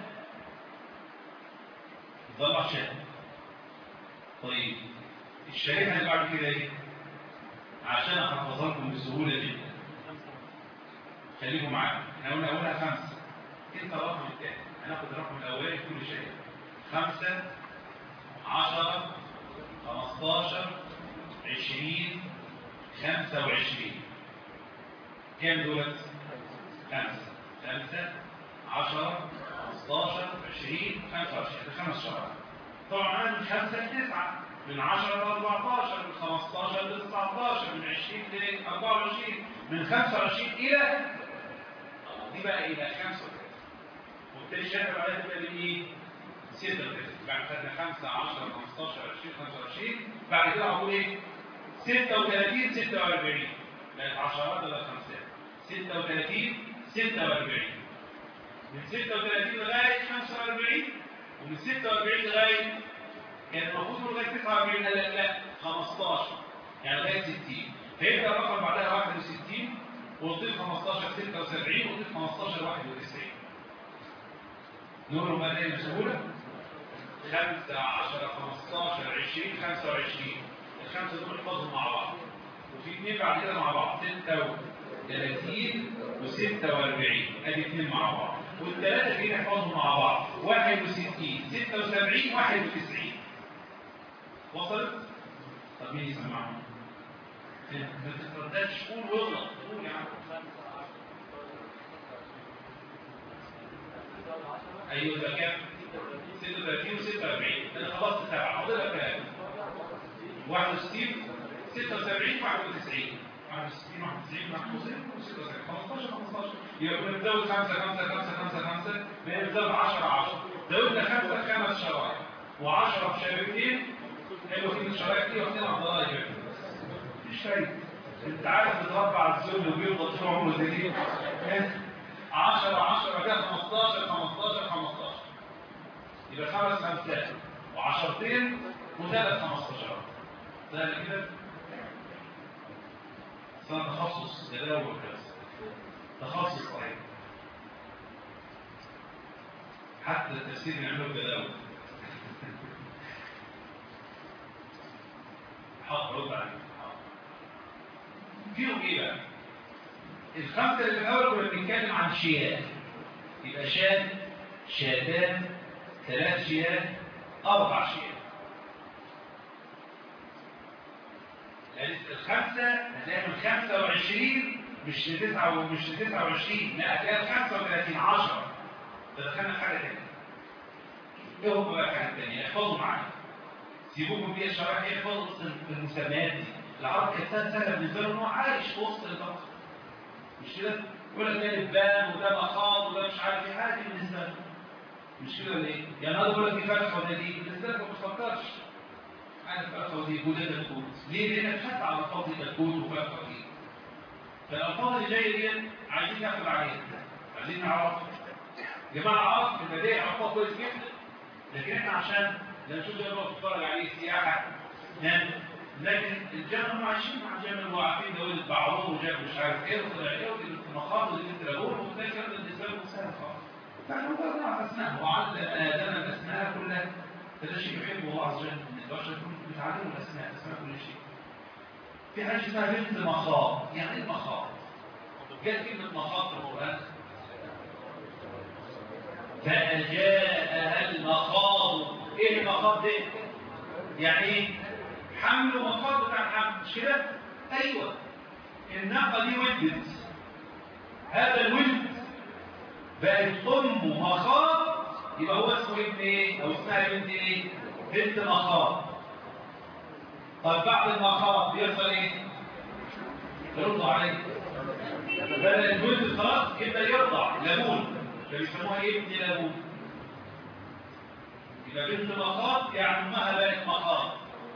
يطلع شاه طيب الشريحه اللي بعد كده ايه عشان احفظها لكم بسهوله جدا خليكم معايا احنا قلنا اولها خمسه انت الرقم الثاني هناخد الرقم الاولاني في كل شيء خمسه 10 15 20 25 كام دولت؟ خمسة خمسة 10 15 20 25 ده خمس شهور طبعا أنا من خمسة لتسعة من 10 ل 14 من 15 ل 19 من 20 ل 24 من 25 إلى دي بقى إلى 35 وبالتالي الشهر بعدها تبقى بالايه؟ 36 بعد خدنا 5 10 15 20 25 بعد كده هقول ايه 36 46 بقت عشرات ولا خمسات 36 46 من 36 لغايه 45 ومن 46 لغايه كان المفروض لغايه 49 لا لا لا 15 يعني لغايه 60 فيبقى الرقم بعدها 61 وتضيف 15 76 وتضيف 15 91 نور مدني بسهوله 5 10 15 20 25 الخمسه دول احفظهم مع بعض وفي اثنين بعد كده مع بعض 36 و46 ادي اثنين مع بعض والثلاثه دي نحفظهم مع بعض 61 76 91 وصلت؟ طب مين يسمعهم؟ ما تترددش قول واغلط قول يا عم ايوه ده كام؟ 36 و46 انا خلصت سبعه فاضل لك كام؟ 61 76 91 61 91 91 76 15 15 يبقى بنزود 5 5 5 5 5 بنزود 10 10 زودنا 5 خمس شرايح و10 بشريحتين حلو في الشرايح دي واخدين على الضرايب مفيش فايده انت عارف تتربى على الذل وبيفضل طول عمره زي دي 10 10 كده 15 15 15 يبقى خمس خمسات وعشرتين وثلاث 15 سهل كده اسمها تخصص تداول كده تخصص صحيح حتى التفسير نعمله تداول حق رد عليك فيهم ايه بقى الخمسه اللي في الاول كنا بنتكلم عن شيات يبقى شات شاتان ثلاث شيات اربع شيات يعني الخمسة هتلاقي من 25 مش ل 9 ومش ل 29 لا هتلاقي 35 10 فدخلنا في حاجة تانية ايه هم بقى حاجة تانية احفظوا معايا سيبوكم بيها الشرائح احفظوا المسميات دي العرب كانت سهلة بالنسبة لهم هو عايش في وسط البحر مش كده؟ يقول لك ده لبان وده مخاض وده مش عارف ايه عادي بالنسبة لهم مش كده ولا ايه؟ يعني هذا يقول لك دي فتحة وده دي بالنسبة لك ما بتفكرش عارف فتحة ودي وده كتكوت ليه؟ لأنك خدت على الفاظ كتكوت وفتحة ودي فالألفاظ اللي جاية دي عايزين ناخد عليها عايزين نعرفها يا جماعة عرف في البداية عرفها كويس جدا لكن احنا عشان لا نشوف ده بقى تتفرج عليه سياحة نعم لكن الجامعة هم عايشين مع الجامعة وعارفين دول بعضهم وجاب مش عارف ايه وطلع ايه ودي المخاض ودي التلاقون وده كان بالنسبة لهم سهل خالص فاحنا مجرد نعرف اسماء وعلم آدم الأسماء كلها فده شيء يحبه الله عز وجل من البشر يكونوا بيتعلموا الأسماء أسماء كل شيء في حاجة اسمها بنت مخاض يعني ايه مخاض؟ جاء كلمة مخاض في القرآن فأجاءها المخاض ايه المخاض ده؟ يعني ايه؟ حمل ومخاض بتاع الحمل مش كده؟ ايوه الناقة دي ولدت هذا الولد بقت ام مخاض يبقى هو اسمه ابن ايه؟ او اسمها بنت ايه؟ بنت مخاض طيب بعد المخاض بيحصل ايه؟ يرضع عليه بدل الولد خلاص يبقى يرضع لبون فبيسموها ابن لبون يبقى بنت مخاض يعني امها بقت مخاض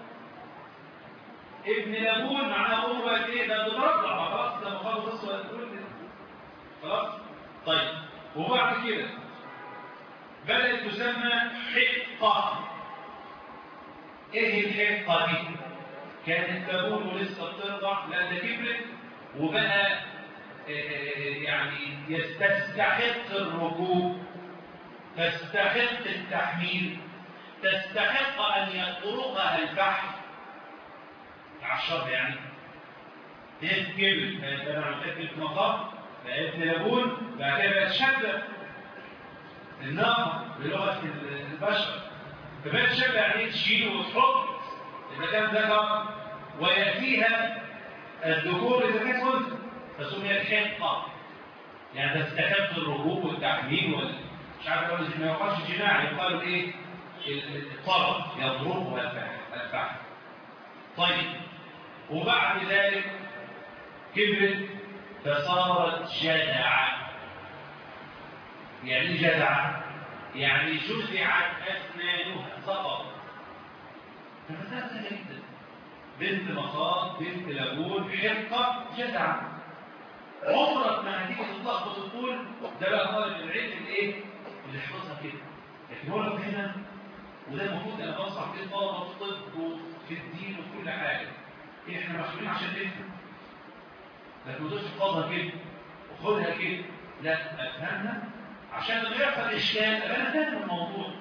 ابن لبون معناه امه بقت ايه ده بترضع خلاص ده مخاض قصه خلاص طيب وبعد كده بدات تسمى حقه ايه الحقه دي كانت تبول ولسه بترضع لا ده كبرت وبقى آه، آه، يعني يستحق الركوب تستحق التحميل تستحق أن يطرقها البحر العشر يعني هي كبرت كانت أنا عملت مقام بقت لابون بعد كده بقت شابة الناقة بلغة البشر فبقت شابة يعني تشيل وتحط إذا كان ذكر ويأتيها الذكور إذا كان أنثى فسميت حقة يعني تستحق الركوب والتحميل وال مش عارف اقول ما يقالش جماع يقال ايه الطرف يضربها الفحم الفحم طيب وبعد ذلك كبرت فصارت جدعة يعني إيه جدعة يعني جزعت أسنانها سقط فمسألة سهلة جدا بنت مخاض بنت لابون حقة جدعة عمرك ما هتيجي تتلخبط وتقول ده بقى طالب العلم الايه اللي حفظها كده لكن هو لو هنا وده المفروض انا بنصح فيه الطلبه في الطب وفي الدين وفي كل حاجه احنا مسؤولين عشان نفهم لكن ما تقولش احفظها كده وخدها كده لا افهمها عشان لما يحصل اشكال ابقى انا فاهم الموضوع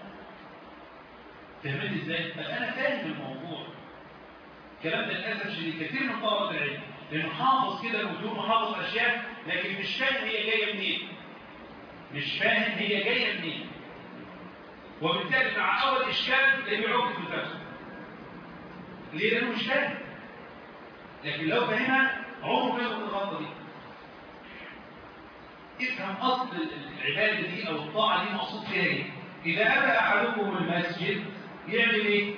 فهمت ازاي؟ ابقى انا فاهم الموضوع الكلام ده للاسف شديد كثير من طلبه العلم لانه حافظ كده الوجود وحافظ اشياء لكن مش فاهم هي جايه منين مش فاهم هي جايه منين وبالتالي مع اول اشكال تلاقيه بيعك في نفسه ليه لانه مش فاهم لكن لو فهمها عمره ما ياخد الخطوه دي افهم اصل العباده دي او الطاعه دي مقصود فيها ايه اذا اتى احدكم المسجد يعمل ايه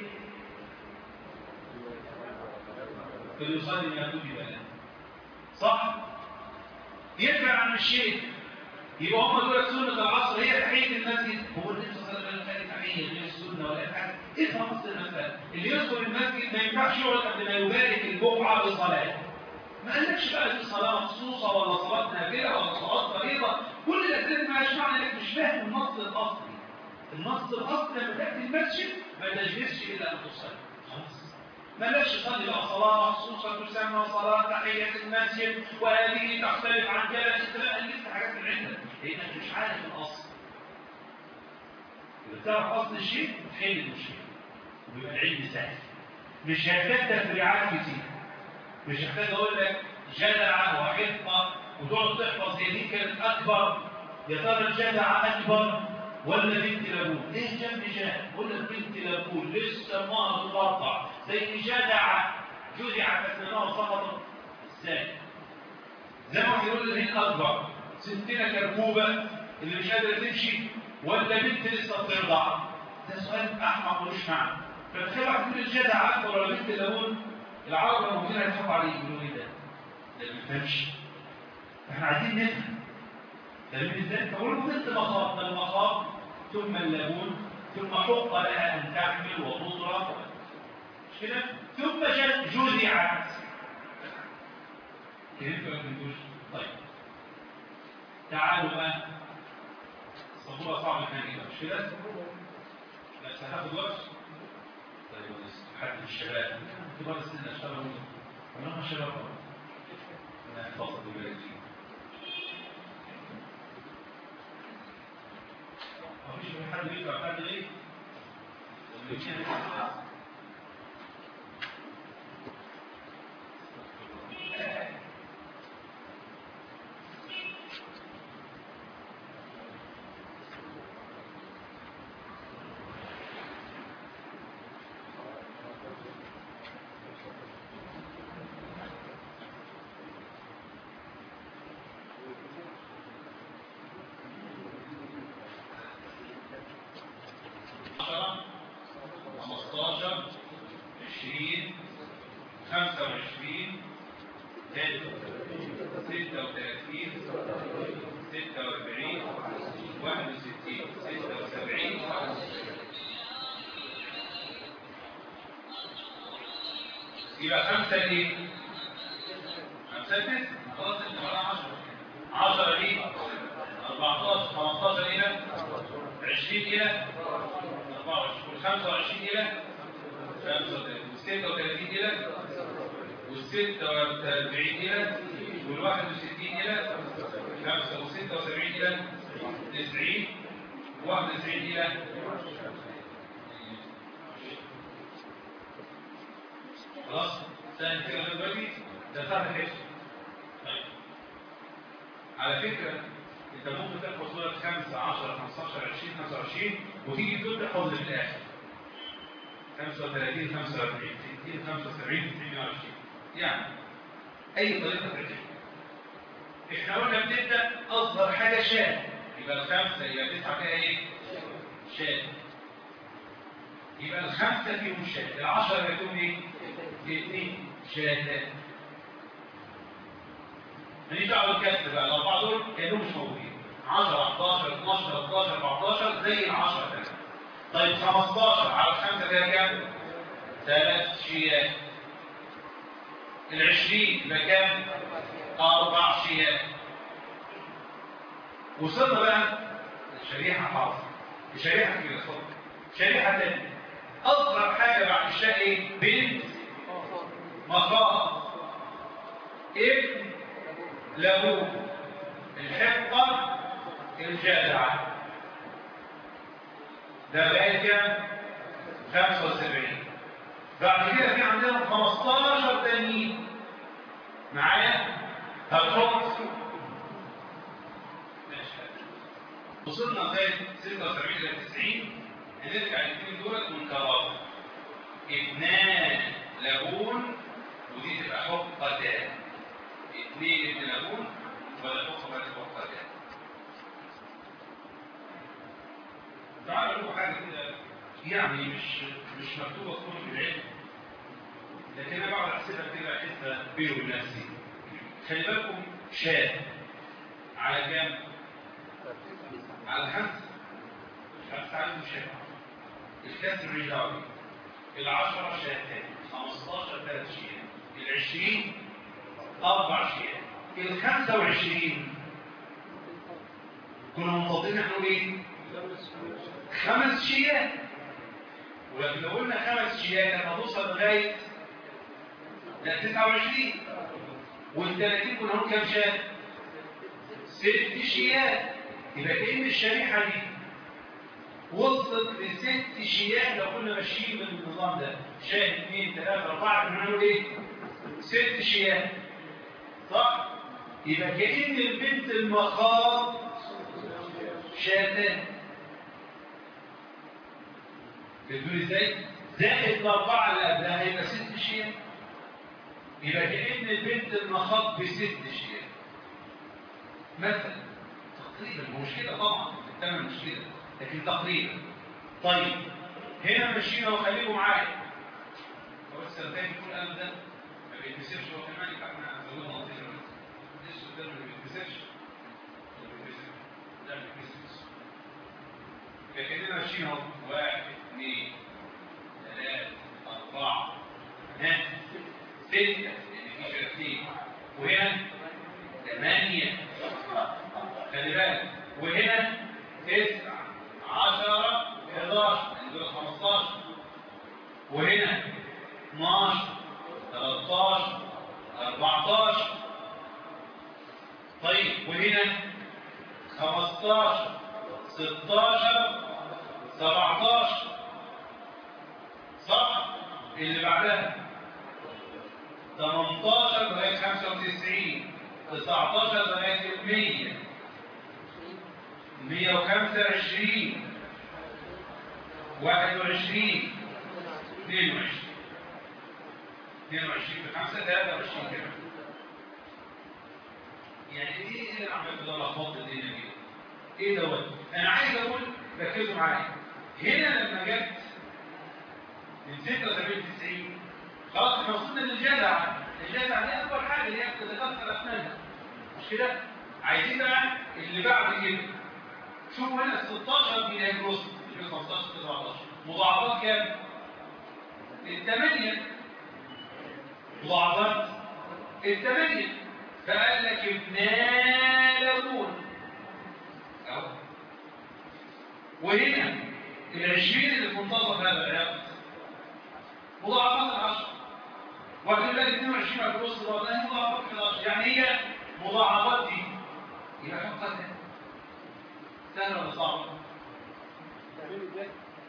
فليصلي ما كتب له صح يرجع عن الشيء يبقى هم دول سنة العصر هي تحية المسجد هو النبي صلى الله عليه وسلم قال تحية غير السنة ولا حاجة افهم اصل المسألة اللي يدخل المسجد ما ينفعش يقعد قبل ما يبارك البقعة بصلاة ما قالكش بقى دي صلاة مخصوصة ولا صلاة نافلة ولا صلاة فريضة كل الأسئلة ما يجمعنا لك مش فاهم النص الأصلي النص الأصلي لما تأتي المسجد ما تجلسش إلا أن تصلي خلاص بلاش تصلي بقى صلاة مخصوصة تسمى صلاة تحية المسجد وهذه تختلف عن كذا انت بقى لسه حاجات من عندك لانك مش عارف الاصل اذا تعرف اصل الشيء تحل المشكلة وبيبقى العلم سهل مش هيحتاج تفريعات كتير مش هيحتاج اقول لك جدعة وحفظة وتقعد تحفظ هي دي كانت اكبر يا ترى الجدعة اكبر ولا بنت لابون ليه جنب جاء ولا بنت لابون لسه ما تقطع زي جدع جدع فاسنانها وسقطت ازاي زي ما بيقول لي مين اكبر ستنا كركوبه اللي مش قادره تمشي ولا بنت لسه بترضع ده سؤال احمق ملوش معنى فتخيل تقول الجدع اكبر ولا بنت لابون العرب لو ممكن يضحكوا عليه يقولوا ايه ده ده ما بيفهمش احنا عايزين نفهم فاهمين ازاي؟ فقول له بنت مخاض ده المخاض ثم اللابون ثم حق لها ان تحمل وتضرب مش كده؟ ثم جزعت فهمت ولا فهمتوش؟ طيب تعالوا بقى الصبورة صعبة كان كده مش كده؟ لا سهاخد وقت طيب حد من الشباب كبار السن اشتغلوا ولا شباب انا احفظ بالبلد فيه مفيش حد بيقرا حد ايه يبقى خمسة ايه؟ خمسة تسعة خلاص انت معانا عشرة عشرة ايه؟ 14 15 الى 20 الى 24 25 الى 35 36 الى والستة واربعين إلى والواحد وستين إلى خمسة وستة وسبعين إلى تسعين وواحد وتسعين إلى خلاص سهل كده لغاية دلوقتي ده سهل كده طيب على فكرة انت ممكن تحفظ صورة 5 10 15 20 25 وتيجي تقول تحفظ في الآخر 35 45 60 75 22 يعني أي طريقة تعجبك احنا قلنا بنبدأ أصغر حاجة شاة يبقى الخمسة يبقى تسعة فيها ايه؟ شاة يبقى الخمسة فيهم شاة العشرة يبقى فيهم ايه؟ اثنين شاتان ماليش دعوه بالكسر بقى الاربعه دول كانوا مش موجودين 10 11 12 13 14 زي ال 10 كده طيب 15 على الخمسه فيها كام؟ ثلاث شيات ال 20 يبقى كام؟ اربع شيات وصلنا بقى الشريحه حاضر الشريحه كبيره صح شريحه ثانيه اصغر حاجه بعد الشاء ايه؟ بنت مخاض ابن لابوه الحقة الجادعة ده بقى كام 75 بعد كده في عندنا 15 تانيين معايا هتحط وصلنا لغايه 76 الى 90 هنرجع الاثنين دول منكرات ابنان لابون ودي تبقى حقتان اثنين ابن لابون ولا حقه بعد حقتان تعالوا اقول لكم حاجه كده يعني مش مش مكتوبه في كتب العلم لكن انا بقعد احسبها كده احسها بيني وبين نفسي خلي بالكم شاة على كام؟ على خمسة خمسة عليهم شاة الكسر الرجالي العشرة شاتان 15 ثلاث شيئات العشرين أربع شيئات الخمسة وعشرين كنا منتظرين احنا ايه؟ خمس شيئات ولكن لو قلنا خمس شيئات لما توصل لغاية لا 29 وال 30 كنا نقول كام شات؟ ست شيئات يبقى كأن الشريحة دي وصلت لست شيئات لو كنا ماشيين بالنظام ده شاهد اثنين ثلاثة أربعة بنعمل ايه؟ ست شيئات صح؟ يبقى كأن البنت المخاض شاتان بتقول ازاي؟ زائد الأربعة اللي قبلها يبقى ست شيئات يبقى كأن البنت المخاض بست شيئات مثلا تقريبا مش كده طبعا الثمن مش كده لكن تقريبا طيب هنا ماشيين اهو خليكم معايا هو السرطان يكون القلم ده ما بيتكسرش هو كمان يبقى احنا زودنا نقطتين بس لسه ده ما بيتكسرش ما بيتكسرش ده ما بيتكسرش لكننا ماشيين اهو واحد اثنين ثلاثة أربعة ها ستة لأن في شرطين وهنا ثمانية خلي بالك وهنا تسعة عشرة 11 عندنا 15 وهنا 12 13 14 طيب وهنا 15 16 17 صح اللي بعدها 18 لغايه 95 19 لغايه 100 125 21 22 22 بخمسة 23 كمان يعني ايه اللي عمال بدور اخبط الدنيا كده ايه دوت انا عايز اقول ركزوا معايا هنا لما جت من 76 90 خلاص احنا وصلنا للجدع الجدع دي اكبر حاجه اللي هي بتتكسر اسنانها مش كده عايزين بقى اللي بعد كده شوفوا هنا 16 من الجروس 15 17 مضاعفات كام؟ الثمانية مضاعفات الثمانية فقال لك ابنا لابون اهو وهنا العشرين اللي في منتصف هذا العقد مضاعفات العشر واحد يقول لك 22 على الوسط والله مضاعفات في الأصل يعني هي مضاعفات دي يبقى حطها تاني سهل ولا صعب؟ تعملوا ازاي؟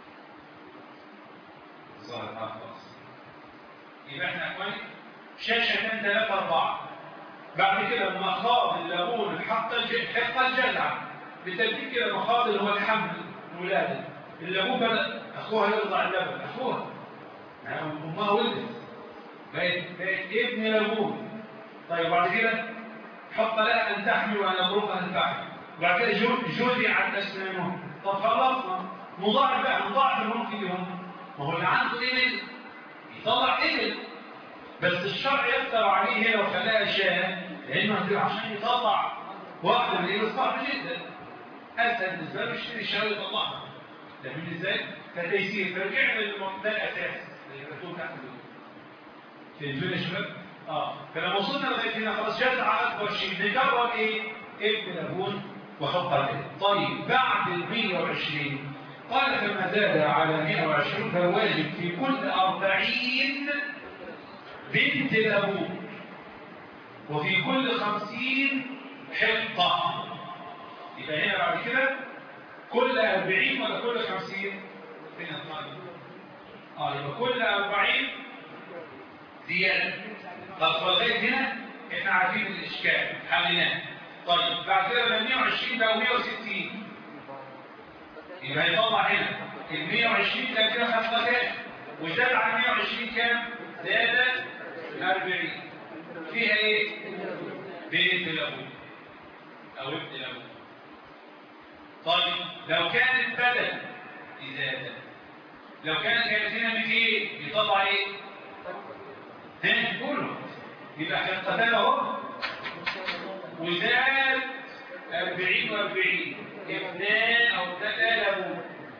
ظهر خلاص يبقى احنا يا اخواني شاشتين ثلاثة أربعة بعد كده المخاض الليمون الحقة الحقة الجذع بترتيب كده المخاض اللي هو الحمل الولادة الليمون بدأ أخوها يرضع اللبن أخوها يعني أمها ولدت بقت بقت ابن ليمون طيب بعد كده حق لها أن تحمل وأن يضربها الفحم وبعد كده جو- جزع عن أسنانهم طب خلصنا مضاعف بقى مضاعف الممكن لهم ما هو اللي عنده إبل يطلع إبل بس الشرع يقدر عليه هنا وخلاها شاه لأنه هتبقى عشان يطلع واحدة من الإبل صعب جدا أسهل بالنسبة له يشتري شاه ويطلعها فاهمين إزاي؟ كتيسير فرجعنا للموضوع ده الأساس اللي مكتوب تحت دول فهمتوني يا شباب؟ اه فلما وصلنا لغايه هنا خلاص جزع اكبر شيء نجرب ايه؟ ابن لبون وحط عليه طيب بعد ال 120 قال فما زاد على 120 فواجب في كل 40 بنت لبون وفي كل 50 حقه يبقى هنا بعد كده كل 40 ولا كل 50 فين الطالب؟ اه يبقى كل 40 زيادة طب لغاية هنا احنا عارفين الاشكال حليناه طيب بعد كده من 120 بقى 160 يبقى هيطلع هنا ال 120 كان كده خمسة كام وزاد عن 120 كام زاد 40 فيها ايه بنت لابوه او ابن لابوه طيب لو كانت بدل إزادة لو كانت كانت هنا 200 يطلع ايه هنا كله يبقى حقتان اهو وزاد 40 و40 اثنان او ثلاثة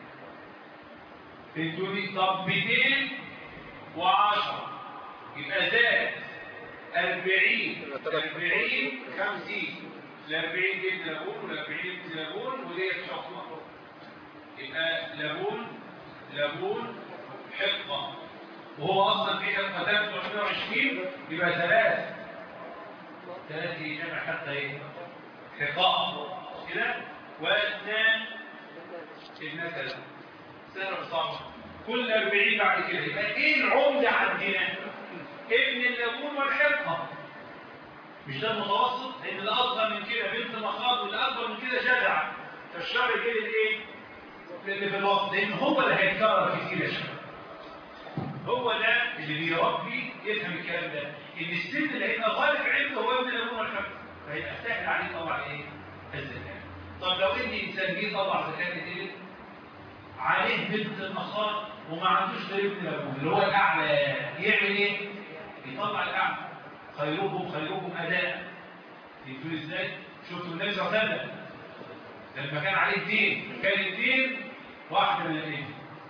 فهمتوني طب 210 يبقى زاد 40 40 50 ال 40 دي لابون وال 40 دي لابون وديت حكمه يبقى لابون لابون حقه وهو اصلا في حقه 320 يبقى ثلاث ثلاث جمع حتى ايه حقاء كده واثنان المثل سنة صعبة كل 40 بعد كده يبقى ايه العمدة عندنا ابن اللبون والحقة مش ده المتوسط لان اللي اصغر من كده بنت مخاض واللي اكبر من كده جدع فالشرع جه الايه اللي في الوسط لان هو اللي هيتكرر كتير يا شباب هو ده اللي بيربي يفهم الكلام ده ان السن اللي هيبقى غالب عنده هو ابن الابوه والحفظ فهيبقى سهل عليه طبعا ايه الزكاه طب لو ان انسان جه طبع زكاه الايه عليه بنت المخاض وما عندوش غير ابن الابوه اللي هو الاعلى يعمل ايه يطلع الاعلى خيركم خيركم اداء يقول ازاي شفتوا النبي صلى الله عليه وسلم لما كان عليه دين كان الدين واحده من الاثنين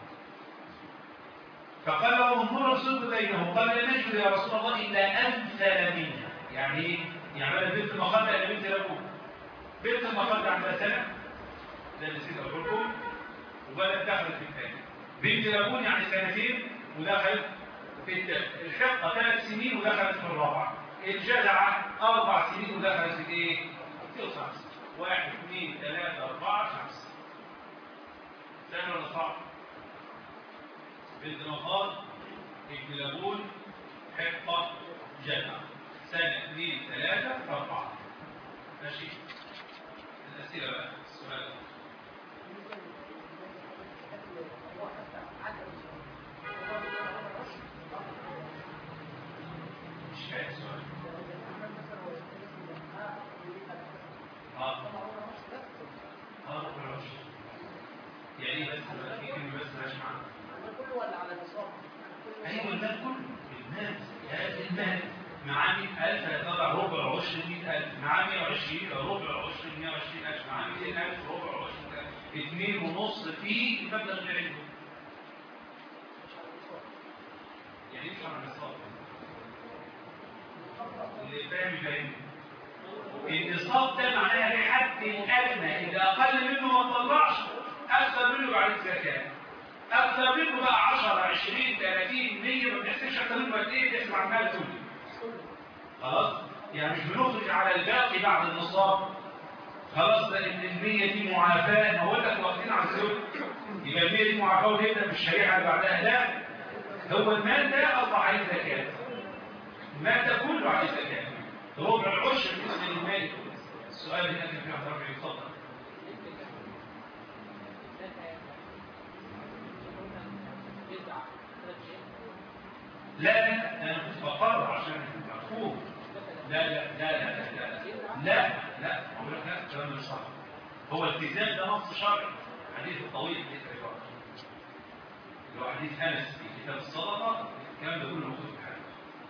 فقال له انظر الصدق بينهم قال لا نجد يا رسول الله الا امثل منها يعني ايه؟ يعني بدل بنت المخدة الى بنت الابوه بنت المخدة عندها سنه ده اللي نسيت اقول لكم وبدات دخلت في الثاني بنت الابون يعني سنتين ودخلت في الثالث الحقه ثلاث سنين ودخلت في الرابعه الجدعه اربع سنين ودخلت في ايه؟ في الخمسه واحد اثنين ثلاثه اربعه خمسه سهل ولا صعب؟ بنت مخاض ابن لبون حقة جنة سنة اثنين ثلاثة أربعة ماشي الأسئلة بقى السؤال مش فاهم السؤال اه اه ربع العشر يعني ايه بس في كلمة بس ماشي معانا أيوة المال كله المال هذا المال مع 100000 هيطلع ربع عشر 100000 مع 120 ربع عشر 120000 مع 200000 ربع عشر 2 ونص في المبلغ اللي عنده يعني ايه شهر النصاب اللي فاهم فاهم النصاب ده معناها الحد الادنى اذا اقل منه ما تطلعش اكثر منه بعد الزكاه اكثر منه بقى 10 20 30 100 ما بنحسبش اكثر منه قد ايه بنحسب على المال كله خلاص يعني مش بنخرج على الباقي بعد النصاب خلاص ده ان المية دي معافاة ما هو لك واخدين على الزوج يبقى المية دي معافاة ونبدأ بالشريعة اللي بعدها لا هو المال ده أصبح عليه زكاة المال ده كله عليه زكاة ربع العشر بالنسبة للمال السؤال اللي كان فيه عبد الرحمن يتفضل لا لا انا كنت بقرر عشان مفهوم لا لا لا لا لا لا لا اقول لك لا الكلام ده مش صح هو التزام ده نص شرعي حديث الطويل حديث الرجال اللي هو حديث انس في كتاب الصدقه الكلام ده كله موجود في الحديث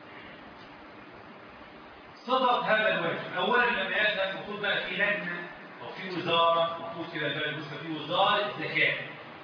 صدق هذا الواجب اولا لما يذهب المفروض بقى في لجنه او في وزاره المفروض كده بقى يبقى في وزاره زكاه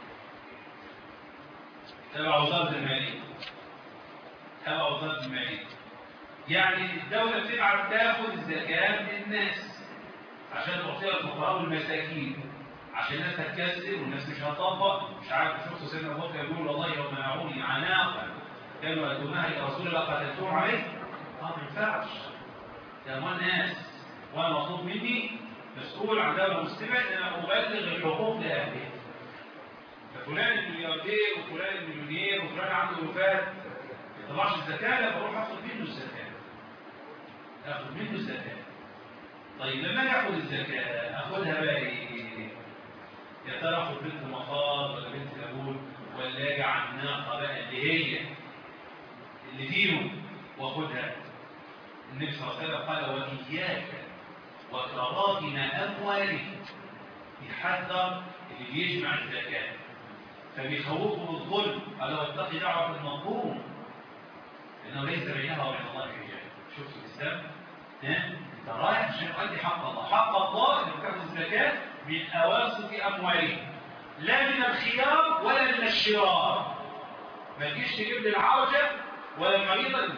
تبع وزاره الماليه تبع وزاره الماليه يعني الدولة بتبعت تاخد الزكاة من الناس عشان تعطيها الفقراء والمساكين عشان الناس هتكسر والناس مش هتطبق مش عارف شفتوا سيدنا ابو بكر يقول والله لو منعوني عناقا كانوا يدونها الى رسول الله قتلتهم عليه اه ما ينفعش ده اموال ناس وانا مطلوب مني مسؤول عن دوله مسلمه ان انا ابلغ الحقوق لاهلها ففلان الملياردير وفلان المليونير وفلان عنده الوفات ما يطلعش الزكاه لا بروح اخد منه الزكاه اخد منه الزكاة طيب لما ياخد الزكاة اخدها بقى ايه يا ترى اخد بنت مخاض ولا بنت لابون ولا اجي على الناقة بقى اللي هي اللي فيهم واخدها النبي صلى الله عليه وسلم قال واياك وكرائم اموالهم يحذر اللي بيجمع الزكاة فبيخوفهم الظلم قال واتقي دعوة المظلوم لانه ليس بينها وبين الله حجاب شفت الإسلام ها انت رايح عشان تؤدي حق الله حق الله انك تاخذ الزكاة من أواسط أموالهم لا من الخيار ولا من الشرار ما تجيش تجيب لي العرجة ولا المريضة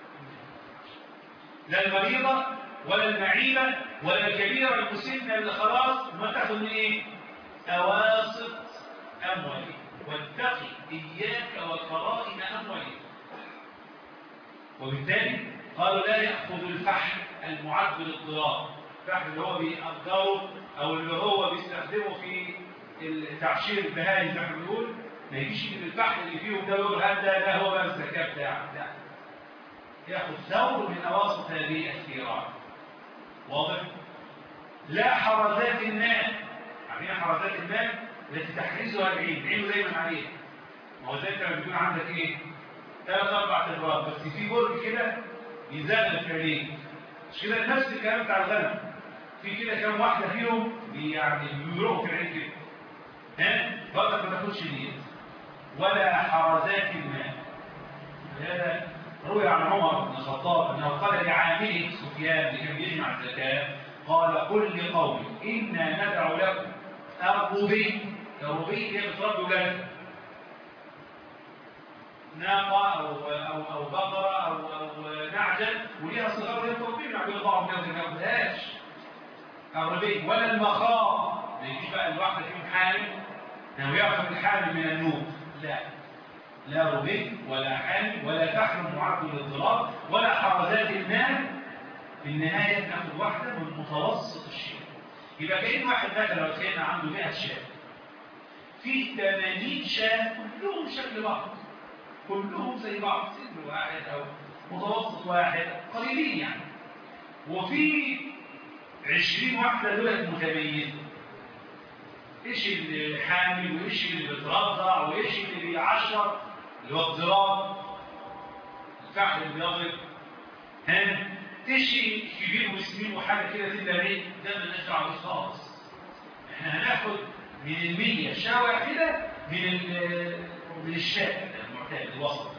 لا المريضة ولا المعيبة ولا الكبيرة المسنة اللي خلاص ما تاخذ من ايه أواسط أموالهم واتقي إياك وكرائم أموالهم وبالتالي قالوا لا يأخذ الفحم المعد للضرار الفحم اللي هو بيأجره أو اللي هو بيستخدمه في تعشير البهائم زي ما بنقول ما يجيش من الفحم اللي فيهم ده يقول هذا ده هو بقى الزكاة بتاعه لا يأخذ ثور من أواسط هذه الثيرات واضح؟ لا حرزات المال عارفين حرزات المال التي تحرزها العين العين دايما عليها ما هو زي انت لما بيكون عندك ايه؟ ثلاث اربع تجربات بس في برج كده بيزغل في عينيك مش كده نفس الكلام بتاع الغنم في كده كام واحده فيهم يعني بيروحوا في العين كده ها برضك ما تاخدش نية ولا حرزات الماء هذا روي عن عمر بن الخطاب انه قال لعامله سفيان اللي كان بيجمع الزكاه قال قل لقومي انا ندعو لكم الربي الربي هي بتربي ولادها ناقة أو, أو, أو بقرة أو, أو نعجة وليها صغار غير تربيه مع بيضاعوا من ما ياخدهاش الربي ولا المخاض ما يجيش بقى الواحدة فيهم حامل لو يعرف الحامل من النوم لا لا ربي ولا حامل ولا فحم معد للضراب ولا حرزات المال في النهاية ناخد واحدة من متوسط الشيء يبقى كأن واحد مثلا لو تخيلنا عنده 100 شاة في 80 شاة كلهم شكل بعض كلهم زي بعض سن واحد أو متوسط واحد قليلين يعني وفي 20 واحدة دولت متميزة ايش اللي حامل وايش اللي بترضع وايش اللي بيعشر اللي هو الضراب الفحل اللي بيضرب ها ايش كبير وسمين وحاجه كده تبقى ايه ده مالناش دعوه بيه خالص احنا هناخد من المية شاة واحدة من من الشاة المعتاد الوسط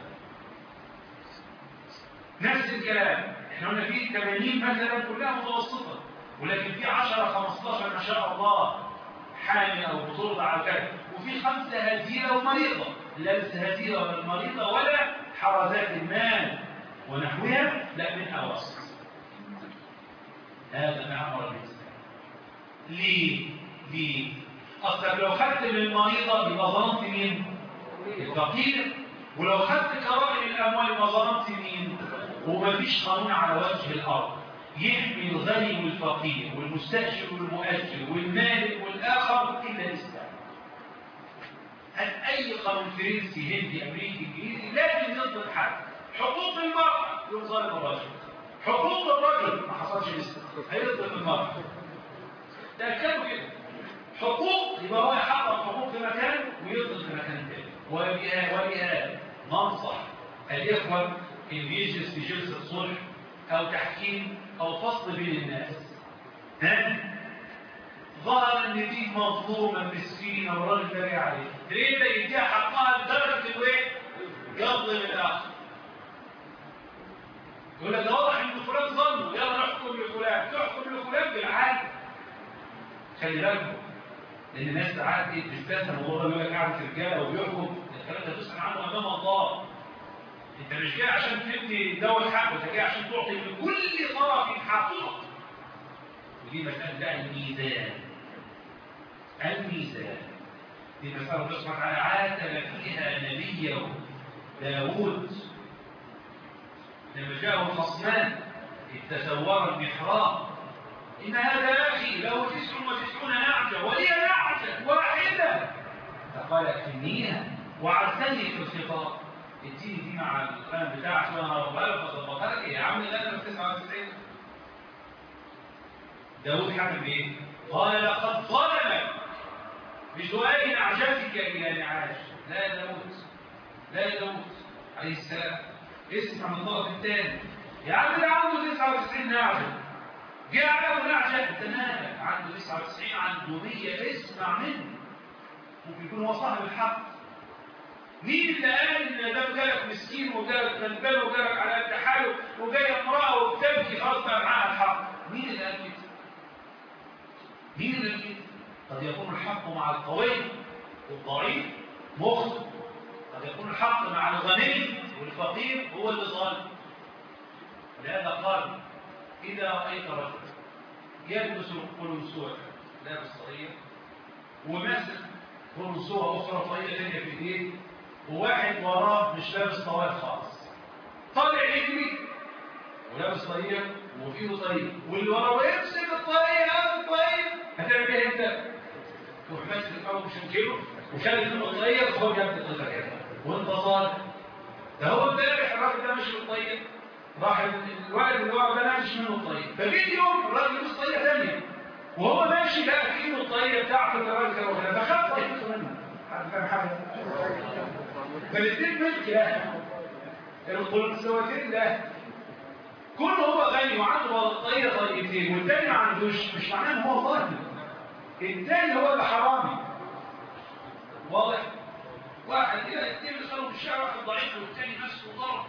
نفس الكلام احنا قلنا في 80 مثلا كلها متوسطة ولكن في 10 15 ما شاء الله حامل او بطولة على كذا وفي خمسة هزيلة ومريضة لا هزيلة ولا مريضة ولا حرزات المال ونحوها لا من أواسط هذا ما أمر الإسلام ليه؟ ليه؟ أصلك لو خدت من المريضة يبقى ظلمت مين؟ الفقير ولو خدت كرائم الاموال ما ظلمت مين ومفيش قانون على وجه الارض يحمي الغني والفقير والمستاجر والمؤجر والمالك والاخر الا الاسلام هل اي قانون فرنسي هندي امريكي انجليزي لازم يضبط حد حقوق المراه يوم ظالم الرجل حقوق الرجل ما حصلش لسه هيضبط المراه تاكدوا كده حقوق يبقى هو يحقق حقوق في مكان ويضبط في مكان تاني وبها وبها ننصح الاخوه اللي يجلس في جلسه صلح او تحكيم او فصل بين الناس ها ظهر ان دي مظلومه مسكينه والراجل داري عليه تريد يديها حقها لدرجه انه ايه يظلم الاخر يقول لك ده واضح ان فلان ظلمه يلا نحكم لفلان تحكم لفلان بالعدل خلي بالكم لان الناس ساعات ايه بتستسلم الموضوع ده يقول لك قاعده رجاله وبيحكم الكلام ده تسال عنه امام الله انت مش جاي عشان تدي دواء حق انت جاي عشان تعطي لكل طرف حقه ودي مساله بقى الميزان الميزان دي مساله الله سبحانه وتعالى عاتب فيها نبيه داوود لما جاءه الخصمان إذ تسور المحراب إن هذا أخي له تسع وتسعون نعجة ولي نعجة واحدة فقال اكفنيها وعزني في الخطاب اديني دي مع القلم بتاعك وانا هربها لك واظبطها لك يا عم لا انا في 99 داود حكم ايه؟ قال لقد ظلمك بسؤال نعجتك الى نعاج لا يا داود لا يا داود عليه السلام اسمع من الطرف الثاني يا عم ده عنده 99 نعجه جاء له نعجه انت مالك عنده 99 عنده 100 اسمع منه ممكن يكون هو صاحب الحق مين اللي قال ان ده جالك مسكين وجالك غلبان وجالك على قد حاله وجايه امراه وبتبكي خلاص بقى معاها الحق مين اللي قال كده؟ مين اللي قال كده؟ قد يكون الحق مع القوي والضعيف مخطئ قد يكون الحق مع الغني والفقير هو اللي ظالم لهذا قال إذا رأيت رجل يلبس قلنسوة لابس صغير وماسك قلنسوة أخرى طريقة ثانية في إيديه وواحد وراه مش لابس طوال خالص طالع يجري ولابس طريق وفيه طريق واللي وراه يمسك الطريق هذا الطريق هتعمل ايه انت؟ تروح ماسك الأول وشنكله وشال منه الطريق وهو جاب الطريق كده وانت صالح ده هو امبارح الراجل ده مشي بالطريق راح الولد اللي ورا ده ماشي منه الطريق فجي يوم الراجل لبس طريقه ثانيه وهو ماشي لقى في ايده الطريقه بتاعته اللي الراجل كان واخدها فخد طريقته منه حد فاهم حاجه؟ فالاثنين ملك له القلنسوتين له كل هو غني وعنده طريقه طريقتين والتاني ما عندوش مش معناه ان هو ظالم التاني هو اللي حرامي واضح؟ واحد كده اثنين بيصيروا في الشارع واحد ضعيف والتاني ماسكه ضرب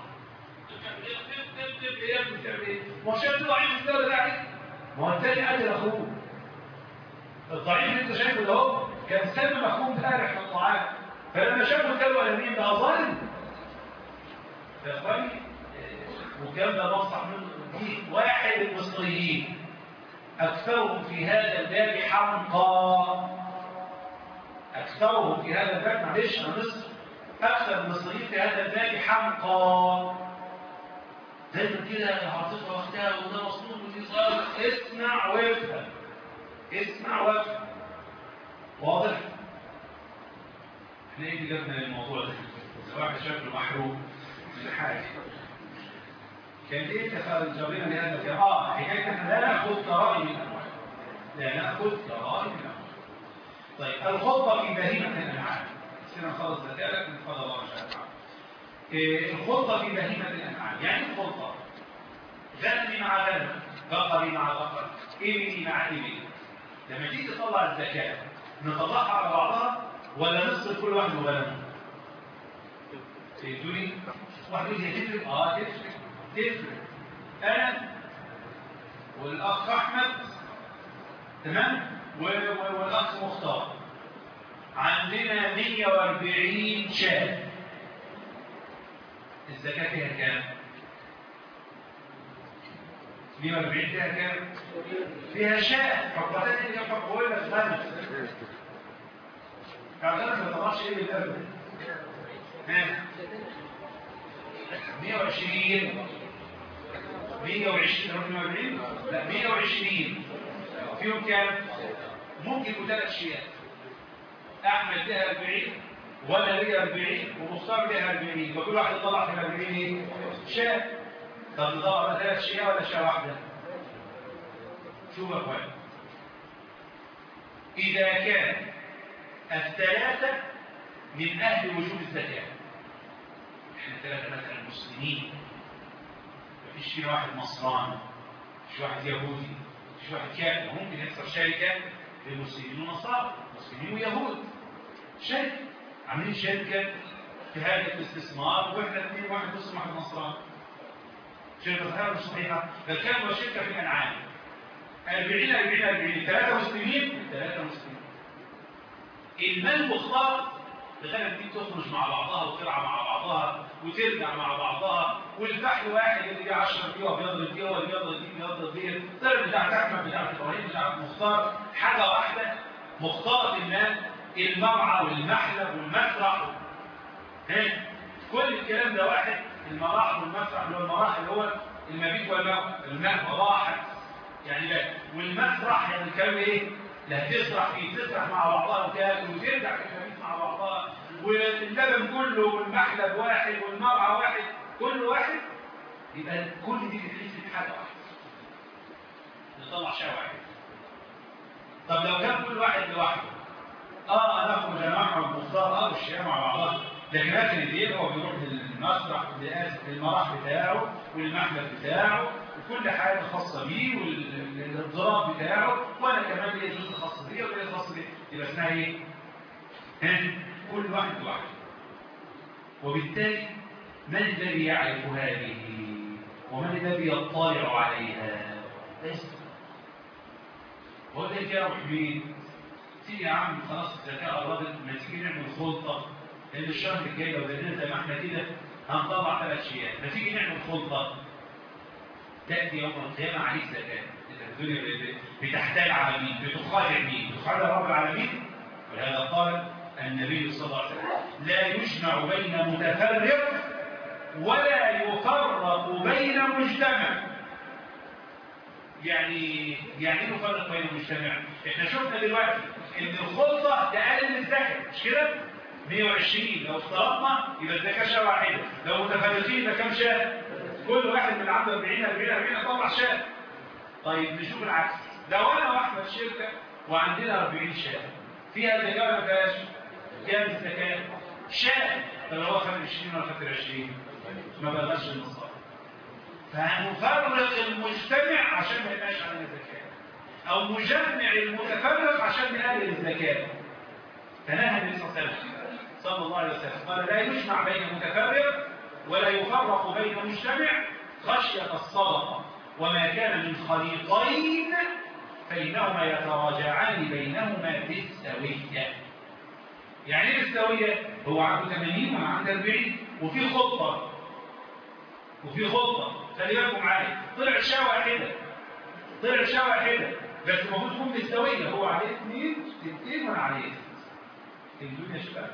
ما هو شايف ضعيف الدولة ده عليك ما هو التاني قتل اخوه الضعيف اللي انت شايفه ده هو كان سبب اخوه امبارح في الطعام فلما شافوا الدولة اليمين ده ظالم يا اخواني وكان ده نصح منه دي واحد المصريين اكثرهم في هذا الباب حمقى اكثرهم في هذا الباب معلش انا مصر اكثر المصريين في هذا الباب حمقى دايما كده عاطفه واختها وده مصنوع ودي صار اسمع وافهم اسمع وافهم واضح احنا ايه اللي جابنا للموضوع ده واحد شكله محروم من حاجه كان ايه تخيل جابنا لهذا الكلام اه حكايه احنا لا ناخذ كرائم من الاموال لا ناخذ كرائم من الاموال طيب الخطه في بهيمه الانعام سينا نخلص ده لك نتفضل الله ان شاء الله الخلطة في بهيمة الأنعام يعني الخلطة غنمي مع غنم بقري مع بقر إبلي مع إبلي لما تيجي تطلع الزكاة نطلعها على بعضها ولا نصف كل واحد وغنمه تقولي واحد يقول هي تفرق اه تفرق تفرق انا والاخ احمد تمام والاخ مختار عندنا 140 شاه الزكاة فيها كام؟ 140 فيها كام؟ فيها شاء حقبتين اللي كم حقبة لك غنم يعني غنم ما طلعش ايه بالأبد ها 120 120 140 لا 120 فيهم كام ممكن يكون ثلاث شيئات احمد لها 40 وانا ليا 40 ومختار ليها 40 فكل واحد يطلع في ال 40 ايه شاء طب ندور على ثلاث شيئات ولا شاء واحده شوف يا اخوان اذا كان الثلاثه من اهل وجوب الزكاه احنا ثلاثه مثلا مسلمين مفيش فينا واحد نصراني مفيش واحد يهودي مفيش واحد كافر ممكن يحصل شركه للمسلمين ونصارى مسلمين ويهود شركه عاملين شركه في هذا الاستثمار واحنا اثنين واحد مسلم واحد نصراني شركه صحيحه مش صحيحه بل كان هو شركه في الانعام 40 40 40 ثلاثه مسلمين ثلاثه مسلمين المال مختلط لغايه دي تخرج مع بعضها وترعى مع بعضها وترجع مع بعضها والفحل واحد اللي جه 10 كيلو بيضرب دي هو بيضرب دي بيضرب دي طلع بتاعت احمد بتاعت ابراهيم بتاعت مختار حاجه واحده مختلط المال المرعى والمحلب والمسرح ها كل الكلام ده واحد المراح والمسرح اللي هو المراح اللي هو المبيت والماء الماء راحت يعني لا والمسرح يعني الكلام ايه لا تسرح فيه تسرح مع بعضها وتاكل وترجع في المبيت مع بعضها واللبن كله والمحلب واحد والمرعى واحد كل واحد يبقى كل دي بتحس بحاجه واحده نطلع شيء واحد طب لو كان كل واحد لوحده اه ناخد جماعه ومختار اه والشيعة مع بعضها لكن اخر الليل هو بيروح للمسرح للمراح بتاعه والمحلب بتاعه وكل حاجه خاصه بيه والاضراب بتاعه وانا كمان ليا جزء خاص بيه وليا خاص بيه يبقى اسمها ايه؟ ها؟ كل واحد لوحده وبالتالي من الذي يعرف هذه ومن الذي يطلع عليها ليس وذلك يا محبين تيجي يا عم خلاص الزكاة قربت ما تيجي نعمل خلطة لأن الشهر الجاي لو بدأنا زي ما احنا كده هنطلع ثلاث شيئات ما تيجي نعمل خلطة تأتي يوم القيامة عليك زكاة الدنيا بتحتال على مين بتخادع مين بتخادع رب العالمين ولهذا قال النبي صلى الله عليه وسلم لا يجمع بين متفرق ولا يفرق بين مجتمع يعني يعني ايه نفرق بين المجتمع احنا شفنا دلوقتي ان الخلطه تقلل الزكاه مش كده 120 لو افترضنا يبقى الزكاه شهر واحده لو متفرقين يبقى كام شهر كل واحد من عنده 40 40 40 اطلع شهر طيب نشوف العكس لو انا واحده في شركه وعندنا 40 شهر فيها زكاه ولا ما فيهاش كام الزكاه شهر طب هو خد 20 ولا خد 20 ما بلغش النصاب فهنفرق المجتمع عشان ما يبقاش علينا زكاه او مجمع المتفرق عشان نقلل الزكاه فنهى النبي صلى الله عليه وسلم صلى الله عليه وسلم قال لا يجمع بين متفرق ولا يفرق بين مجتمع خشيه الصدقه وما كان من خليطين فإنهما يتراجعان بينهما بالسوية يعني ايه بالسوية؟ هو عنده 80 وانا عندي 40 وفي خطة وفي خطة خلي بالكم معايا طلع شاة واحدة طلع شاة واحدة بس المفروض تكون بالسوية هو عليه اثنين ستين وانا عليه ست الدنيا يا شباب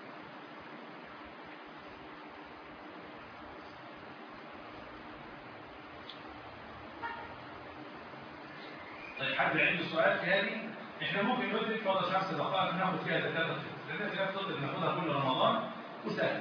طيب حد عنده سؤال في هذه احنا ممكن ندرك فضل خمس دقائق ناخد فيها زكاة الفطر لان زكاة الفطر بناخدها كل رمضان وسهل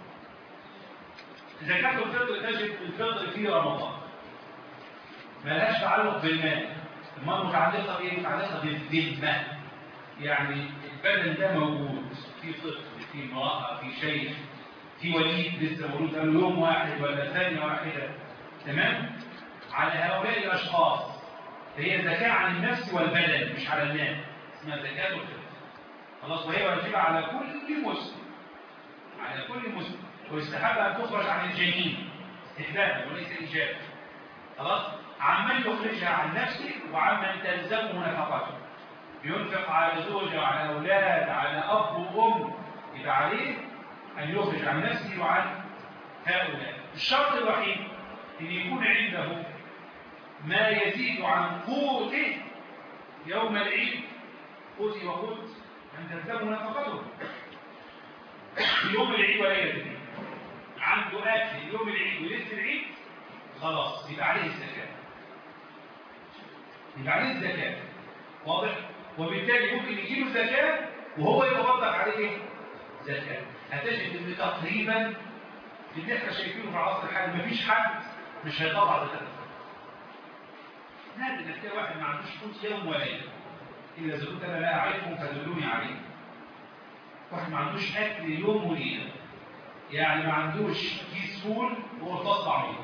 زكاة الفطر تجب الفطر في رمضان ملهاش تعلق بالمال المال متعلقة بايه؟ متعلقة بالذمة يعني البدن ده موجود في طفل في امرأة في شيخ في وليد لسه مولود قالوا يوم واحد ولا ثانية واحدة تمام؟ على هؤلاء الأشخاص هي زكاة عن النفس والبدن مش على المال اسمها زكاة الفطر خلاص وهي واجبة على كل مسلم على كل مسلم ويستحب أن تخرج عن الجنين استحبابا وليس إيجابا خلاص عمن يخرجها عن نفسه وعمن تلزمه نفقته ينفق على زوجة وعلى أولاد على أب وأم يبقى عليه أن يخرج عن نفسه وعن هؤلاء الشرط الوحيد أن يكون عنده ما يزيد عن قوته يوم العيد قوتي وقوت أن تلزمه نفقته في يوم العيد وليلته عنده اكل يوم العيد وليله العيد خلاص يبقى عليه الزكاه يبقى عليه الزكاه واضح وبالتالي ممكن يجيله زكاه وهو يتوضع عليه ايه زكاه هتجد ان تقريبا في اللي احنا شايفينه في العصر الحالي مفيش حد مش هيطلع زكاه نادر انك تلاقي واحد ما عندوش قوت يوم وليله الا اذا كنت انا لا اعرفه فدلوني عليه واحد ما عندوش اكل يوم وليله يعني ما عندوش كيس فول وقرطاس طعميه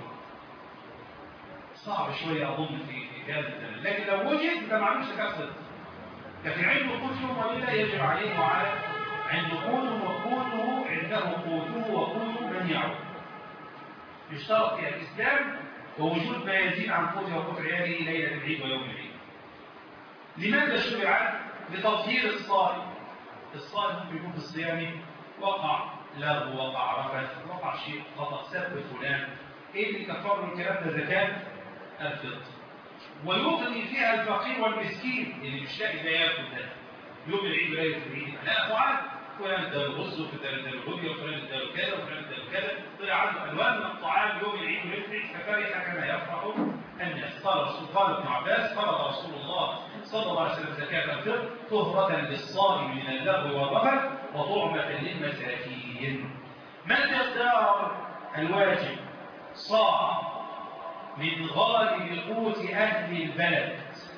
صعب شويه اظن في في هذا الزمن لكن لو وجد يبقى ما عندوش زكاه صدق لكن عنده قوت يوم وليله يجب عليه وعلى عنده قوت وقوته عنده قوته وقوت من يعود يشترط في الاسلام ووجود ما يزيد عن قوت وقوت عياله ليله العيد ويوم العيد لماذا شرعت لتطهير الصائم الصائم ممكن يكون في الصيام وقع لغو وقع رفث وقع شيء خطأ سب فلان ايه اللي كفر من الكلام ده زكاة الفطر ويغني فيها الفقير والمسكين اللي مش لاقي ما ياكل ده يوم العيد وليله العيد لا افعال فلان اداله رز وفلان اداله هديه وفلان اداله كذا وفلان اداله كذا طلع عنده الوان من الطعام يوم العيد وليله العيد ففرح كما يفرح الناس قال رسول قال ابن عباس فرض رسول الله صلى الله عليه وسلم زكاة الفطر طهرة للصائم من اللغو والرفث وطعمة للمساكين ما المقدار الواجب صاع من غالب قوت أهل البلد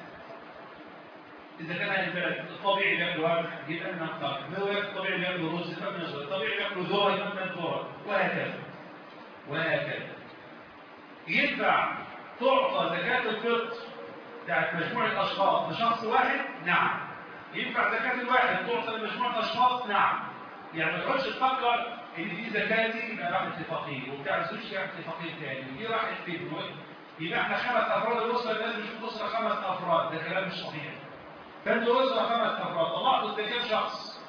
إذا كان أهل البلد الطبيعي بياكلوا قمح يبقى من القمح الطبيعي بياكلوا رز يبقى من الرز الطبيعي بياكلوا ذرة يبقى من الذرة وهكذا وهكذا ينفع تعطى زكاة الفطر بتاعت مجموعة أشخاص لشخص واحد؟ نعم ينفع زكاة الواحد تعطى لمجموعة أشخاص؟ نعم يعني ما تقعدش تفكر إن دي زكاتي يبقى راحت لفقير وبتاع الزوج راحت لفقير تاني ودي راحت لابنه يبقى احنا خمس أفراد الأسرة لازم نشوف أسرة خمس أفراد ده كلام مش صحيح فأنتوا أسرة خمس أفراد طلعتوا الزكاة شخص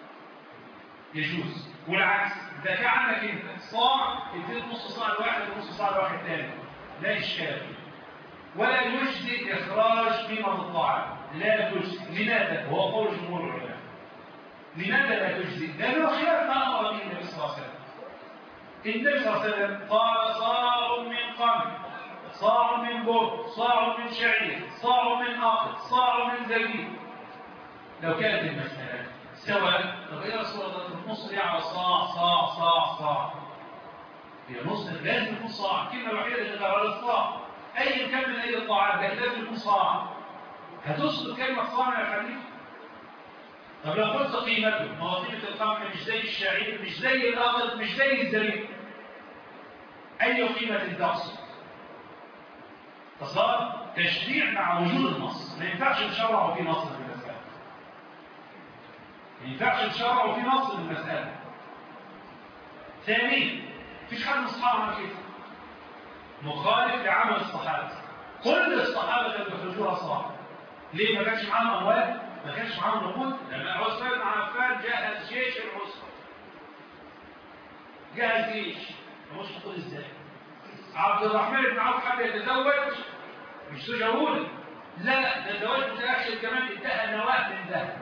يجوز والعكس الزكاة عنك أنت صاع اديت نص صاع لواحد ونص صاع لواحد تاني لا إشكال ولا يجزي إخراج قيمة الطعام لا تجزي لماذا؟ وهو قول جمهور العلماء لماذا لا تجزي؟ لأنه خلاف ما أمر به النبي صلى الله عليه وسلم النبي صلى الله عليه وسلم قال صاع من قمح صاع من بر صاع من شعير صاع من ناقد صاع من زبيب لو كانت المسألة سواء طب ايه رسول الله النص دي على صاع صاع صاع صاع هي نص لازم يكون صاع الكلمة الوحيدة اللي تغير على الصاع ايا كان من اي الطعام لكن لازم يكون صاع هتسقط كلمة صاع يا خليفه طب لو قلت قيمته ما هو قيمة القمح مش زي الشعير مش زي الأرض مش زي الزبيب أي قيمة تقصد فصار تشريع مع وجود النص ما ينفعش نشرع في نص في المسألة ما ينفعش نشرع في نص في المسألة ثانيا مفيش حد من الصحابة كده مخالف لعمل الصحابة كل الصحابة كانوا يخرجوها صح ليه ما كانش معاهم أموال ما كانش معاهم نقود لما عثمان بن عفان جهز جيش العسرة جهز جيش مش نقود ازاي عبد الرحمن بن عوف حب يتزوج مش تجاهولي لا ده الزواج متأخر كمان انتهى نواة من ذهب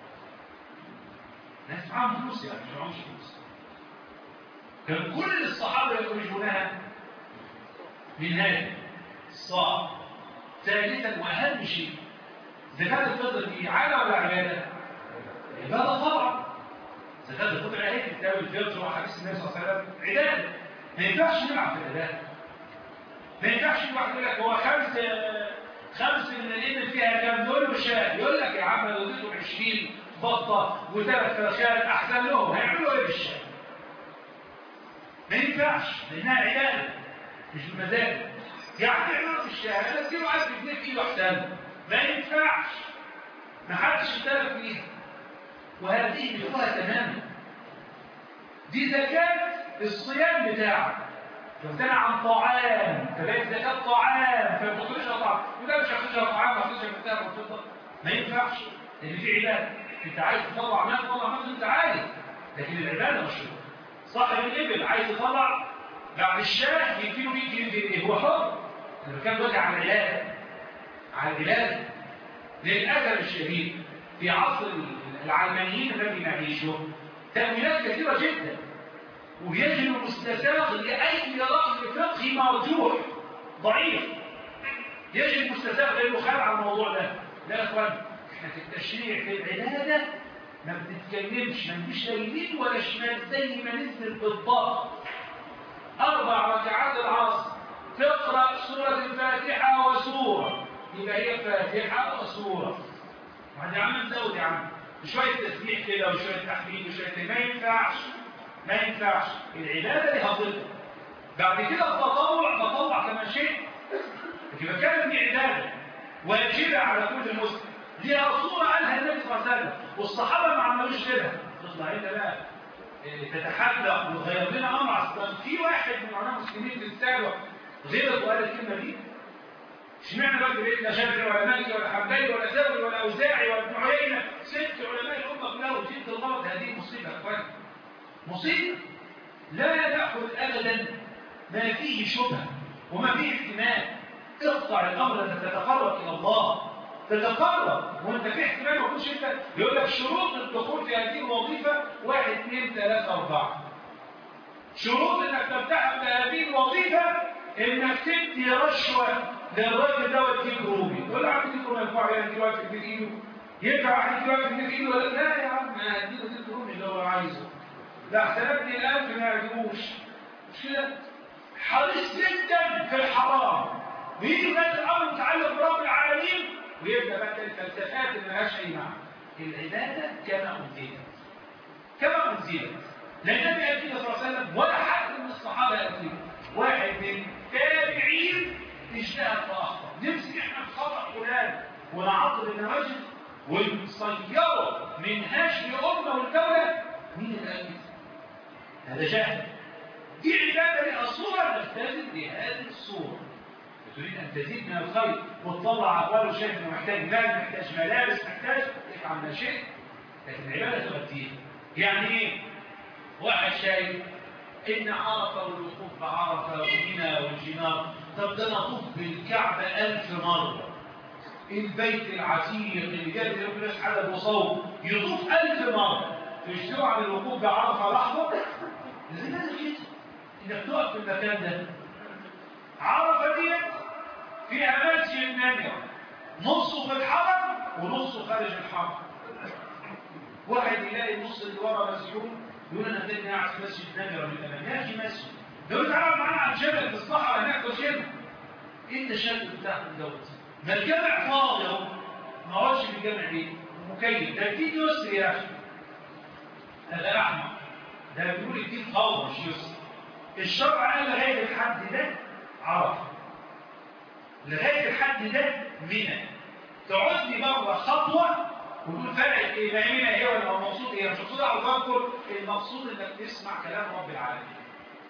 ناس معاهم فلوس يعني مش معاهمش فلوس كان كل الصحابة يخرجونها من هذا الصعب ثالثا وأهم شيء زكاة الفطر دي عادة ولا عبادة؟ عبادة طبعا زكاة الفطر اهي في كتاب الفطر وحديث النبي صلى الله عليه وسلم عبادة ما ينفعش نلعب في العبادة ما ينفعش الواحد يقول لك هو خمس خمس من الابل فيها كام دول وشاة يقول لك يا عم لو اديتهم 20 بطة وثلاث فرخات احسن لهم هيعملوا ايه بالشاة؟ ما ينفعش لانها عبادة مش بمزاج يعني يعملوا في الشارع انا اديله 1000 جنيه في ايده احسن ما ينفعش ما حدش يشترك فيها وهذه مثلها تماما دي زكاة الصيام بتاعك لو كان عن طعام فبقت زكاة طعام فما تخرجش طعام وده مش هتخرج طعام ما تخرجش بتاع والفضة ما ينفعش لان في عبادة انت عايز تطلع مال تطلع مال انت عايز لكن العبادة مشروع صاحب الابل عايز يطلع بعد الشاه يديله 100 جنيه هو حر انا كان دلوقتي على العلاج على العلاج للاسف الشديد في عصر العلمانيين الذي نعيشه تأويلات كثيرة جدا ويجب مستساغ لأي رأي فقهي مرجوح ضعيف يجب مستساغ لأنه خارج عن الموضوع ده لا يا اخوان احنا في التشريع في العبادة ما بنتكلمش ما نجيش لا يمين ولا شمال زي ما نزل بالضبط أربع ركعات العصر تقرأ سورة الفاتحة وسورة يبقى هي فاتحة وسورة وهذا يا عم نزود يا عم شوية تسبيح كده وشوية تحميد وشوية ما ينفعش ما ينفعش العبادة لها ضد بعد كده التطوع تطوع كما شيء لكن بتكلم دي عبادة واجبة على كل مسلم ليها صورة قالها النبي صلى الله عليه وسلم والصحابة ما عملوش كده تطلع انت بقى إيه، تتحدى وغير لنا امر اصلا في واحد من علماء المسلمين في السابق غلط وقال الكلمه دي اشمعنى بقى بيت لا شافعي ولا مالكي ولا حنبلي ولا ثوري ولا اوزاعي ولا ابن عيينه ست علماء الامه كلها وجبت الغلط هذه مصيبه يا اخوان مصيبه لا تاخذ ابدا ما فيه شبهه وما فيه احتمال اقطع الامر ان تتقرب الى الله تتقرب وانت في احتمال ما يكونش انت يقول لك شروط الدخول في هذه الوظيفه واحد اثنين ثلاثه اربعه شروط انك تلتحق بهذه الوظيفه انك تدي رشوه للراجل ده وتجيب روبي تقول له عم تديله ما ينفع يعني دلوقتي في ايده ينفع واحد دلوقتي في ايده ولا لا يا عم هديله تدي روبي اللي هو عايزه لا حسابني الالف ما يعجبوش مش كده حريص جدا في الحرام ويجي بقى الامر متعلق برب العالمين ويبدا بقى الفلسفات اللي ملهاش اي معنى العباده كما انزلت كما انزلت لان النبي قال كده صلى الله عليه وسلم ولا حد من الصحابه قال كده واحد من التابعين اجتهد فاخطا نمسك احنا الخطا فلان ونعطل النواجذ ونصيره من هاش لامه والدوله مين اللي قال كده؟ هذا جهل دي عباده لها صوره نلتزم بهذه الصوره تريد أن تزيد من الخير وتطلع أقوال شايف إنه محتاج مال محتاج ملابس محتاج افعل ما شئت لكن العبادة تغطيه يعني إيه؟ واحد شايف إن عرفة والوقوف بعرفة ومنى والجنار طب ده نطوف بالكعبة ألف مرة البيت العتيق اللي جاب يوم الناس عدد وصوم يطوف ألف مرة تشتروا عن الوقوف بعرفة لحظة لازم هذا كده إنك تقف في المكان ده عرفة ديت فيها مسجد نمرة نصه في الحرم ونصه خارج الحرم واحد يلاقي النص اللي ورا مسجون يقول انا فين قاعد في مسجد نمرة من الامام يا اخي مسجد لو تعالى معانا على الجبل في الصحراء هناك وشبه ايه التشدد بتاعكم دوت ما الجامع فاضي اهو ما اقعدش في الجامع ليه مكيف ده الدين يسر يا اخي هذا احمر ده بيقول الدين فوضى مش يسر الشرع قال لغايه الحد ده عرفه لغايه الحد ده منى تقعدني بره خطوه وتقول فرق ايه ما منى ايه ولا المقصود ايه مش مقصود على الفكر المقصود انك تسمع كلام رب العالمين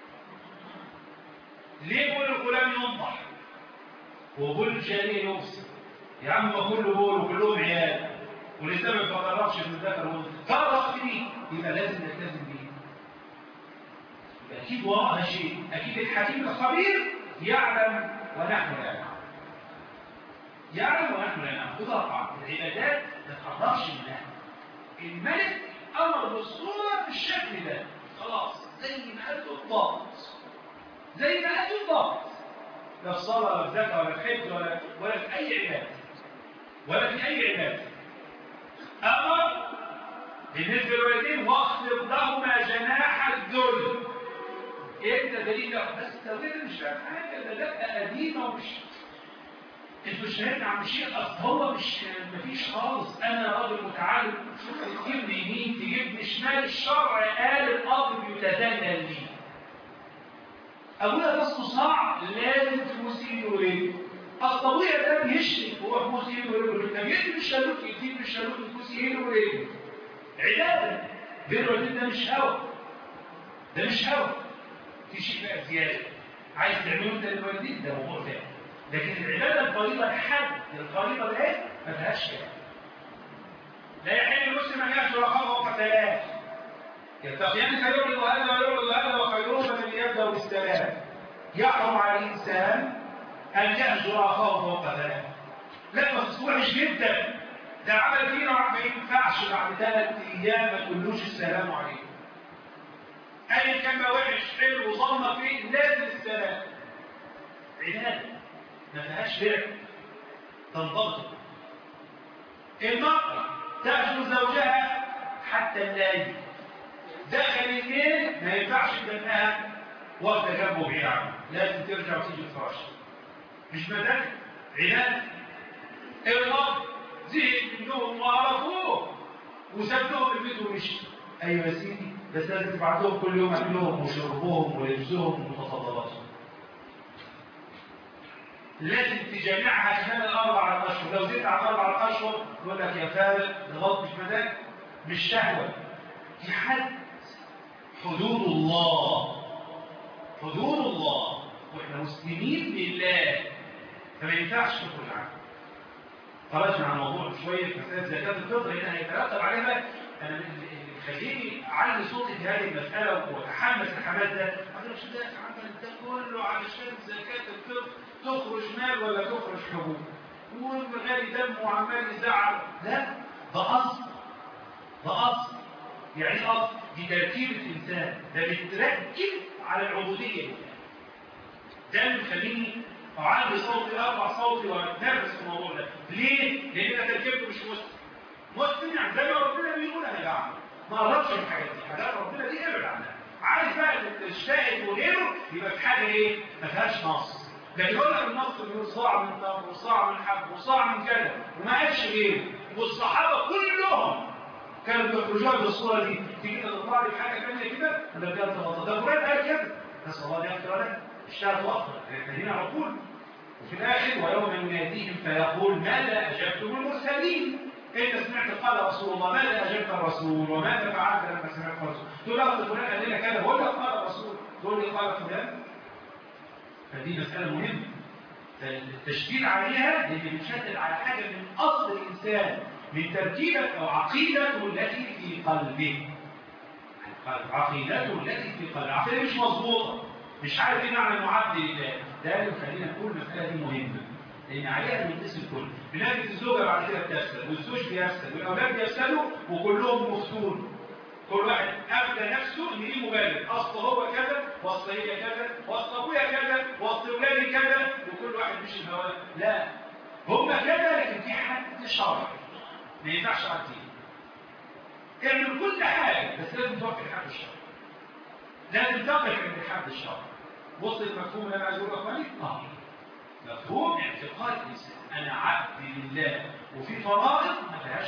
ليه بقول الغلام ينضح وبقول الجاريه يوصل يا عم ما كله بقول وكلهم عيال ولسه ما تفرقش من الذكر والانثى فرق فيه يبقى لازم نلتزم بيه يبقى اكيد وراءها شيء اكيد الحكيم الخبير يعلم ونحن لا نعلم يعلم ونحن لا نعلم وطبعا العبادات ما تقربش منها الملك امر بالصوره بالشكل ده خلاص زي ما قال بالضبط زي ما قال بالضبط لا في صلاه ولا في زكاه ولا في حج ولا ولا في اي عباده ولا في اي عباده امر بالنسبه للوالدين واخفض لهما جناح الذل انت دليل بس التوحيد مش فاهم حاجه ده دقه قديمه ومش انتوا مش فاهمين عم شيء اصل هو مش مفيش خالص انا راجل متعلم شوف تجيبني يمين تجيبني شمال الشرع قال الاب بيتدلل لي ابويا ده اصله صعب لازم تبوس ايده ورجله اصل ابويا ده بيشرك هو تبوس ايده ورجله طب يدي بالشالوت يدي بالشالوت تبوس ايده ورجله عباده بر والدين ده مش هوى ده مش هوى في شيء بقى زياده عايز تعمله انت للوالدين ده موضوع تاني لكن العباده الفريضه الحد الفريضه ده ما فيهاش كده لا يحل المسلم ان يهجر اخاه فوق ثلاث يتقيان فيعرض هذا ويعرض هذا وخيرهما من يبدا بالسلام يحرم على الانسان ان يهجر اخاه فوق ثلاث لا بس وحش جدا ده عمل فينا ما ينفعش بعد ثلاث ايام ما تقولوش السلام عليكم ايا كان بقى وحش حلو وظلمه فيه لازم السلام عناد ما فيهاش لعب تنضبط المرأة تأخذ زوجها حتى الليل دخل الاثنين ما ينفعش انها واقفه جنبه بعيد عنه لازم ترجع وتيجي الفراش مش مزاج عناد الاب زهق منهم وعرفوه وساب لهم البيت ومشي ايوه يا سيدي بس لازم تبعت لهم كل يوم اكلهم وشربهم ولبسهم ومتفضلاتهم لازم تجمعها خلال الاربع اشهر لو زدت على اربع اشهر يقول لك يا فارق الغلط مش مزاج مش شهوه في حد حدود الله حدود الله واحنا مسلمين لله فما ينفعش نخرج عنه خرجنا عن الموضوع شويه في مساله زكاه الفطر لان هيترتب عليها انا اللي خليني اعلي صوتي في هذه المساله واتحمس الحماس ده انا مش دافع عمل ده كله علشان زكاه الفطر تخرج مال ولا تخرج حبوب وغالي دم وعمال يزعل لا ده اصل ده اصل يعني ايه اصل دي تركيبه الانسان ده بيتركب على العبوديه لله ده اللي مخليني اعلي صوتي ارفع صوتي واتنرفز في الموضوع ده ليه؟ لان انا تركيبته مش مسلم مسلم يعني زي ما ربنا بيقول انا بعمل ما قربش الحاجات دي حاجات ربنا دي ابعد عنها عايز بقى الشاهد وغيره يبقى في حاجه ايه؟ ما فيهاش نص لكن يقول لك النص بيقول صاع من تمر وصاع من حب وصاع من كذا وما قالش غيره والصحابه كلهم كانوا بيخرجوها بالصوره دي تيجي تطلع لي حاجه ثانيه كده ولا كانت غلطه ده القران قال كده نسال الله ان يغفر لنا اشتغل واخر احنا عقول وفي الاخر ويوم يناديهم فيقول ماذا اجبتم المرسلين انت سمعت قال رسول الله ماذا اجبت الرسول وماذا فعلت لما سمعت الرسول تقول له فلان قال لنا كذا بقول لك قال الرسول تقول لي قال فلان فدي مساله مهمه فالتشديد عليها لان بنشدد على حاجه من اصل الانسان من تركيبه او عقيدته التي في قلبه عقيدته التي في قلبه عقيده مش مظبوطه مش عارف ايه معنى المعبد لله ده اللي يخلينا نقول المساله دي مهمه لان عليها بنقيس الكل بنجد الزوجه بعد كده بتفسد والزوج بيفسد والاولاد بيفسدوا وكلهم مفتون كل واحد ابدا نفسه ان ليه مبالغ اصل هو كذا واصل هي كذا واصل ابويا كذا واصل اولادي كذا وكل واحد مش الهواء لا هم كذا لكن في حد شرعي ما ينفعش عدين اعمل كل حاجه بس لازم توقف حد الشرع لازم تقف عند حد الشرع وصل المفهوم اللي انا عايز اقوله اخواني اه مفهوم اعتقاد الانسان انا عبد لله وفي فرائض ما فيهاش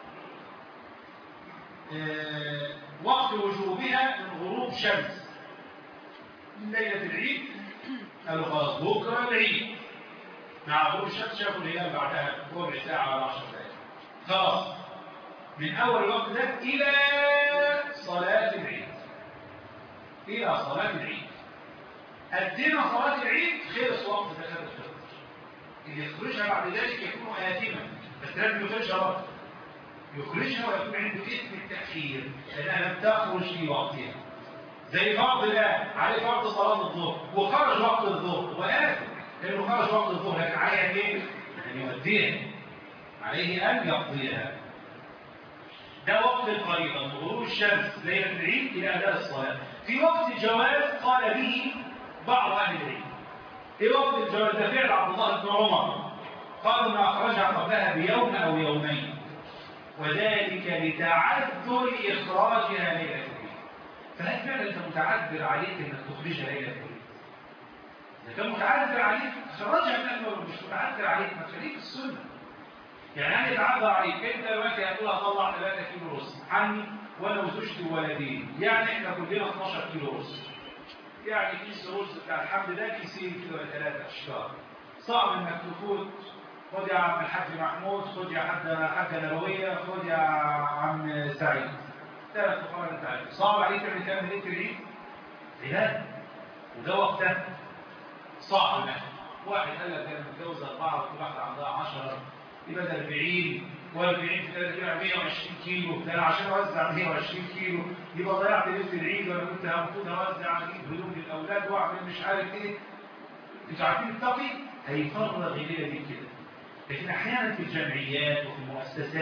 آه وقت وجوبها من غروب شمس من ليله العيد قالوا خلاص بكره العيد مع غروب الشمس شافوا الهلال بعدها ربع ساعه ولا 10 دقائق خلاص من اول الوقت ده الى صلاه العيد الى صلاه العيد أدينا صلاة العيد خلص وقت زكاة الفطر اللي يخرجها بعد ذلك يكون آثما بس لازم يخرجها برضه يخرجها ويكون عنده اسم التأخير لأنها لم تخرج في وقتها زي فرض لا عليه فرض صلاة الظهر وخرج وقت الظهر وآثم لأنه خرج وقت الظهر لكن عليه ايه؟ أن يؤديها عليه أن يقضيها ده وقت الفريضة من غروب الشمس ليلة العيد إلى أداء الصلاة في وقت الجواز قال به بعض أهل العلم في وقت الجواز ده فعل عبد الله بن عمر قالوا ما أخرجها قبلها بيوم أو يومين وذلك لتعذر إخراجها ليلة العيد فهل فعلا أنت متعذر عليك أنك تخرجها ليلة العيد؟ إذا كان متعذر عليك خرجها من أول مش متعذر عليك ما تخليك السنة يعني أنا يتعذر عليك أنت دلوقتي هتقول هطلع 3 كيلو رز عني وأنا وزوجتي وولدين يعني إحنا كلنا 12 كيلو رز يعني كيس رز بتاع الحمد ده كيسين كده ولا ثلاثة أشكار صعب انك تفوت خد يا عم الحاج محمود خد يا حاج حاجة نبوية خد يا عم سعيد ثلاث فقرات انت عارف صعب عليك تعمل كام ليلة العيد؟ عبادة وده وقتها صعب انك واحد قال لك انا متجوز أربعة وكل واحدة عندها 10 يبقى ده 40 و40 في 30 120 كيلو ده عشان اوزع 120 كيلو يبقى ضيعت ليله العيد وانا كنت المفروض اوزع اجيب هدوم للاولاد واعمل مش عارف ايه انتوا عارفين التقي هيفرغ الليله دي كده لكن احيانا في الجمعيات وفي المؤسسات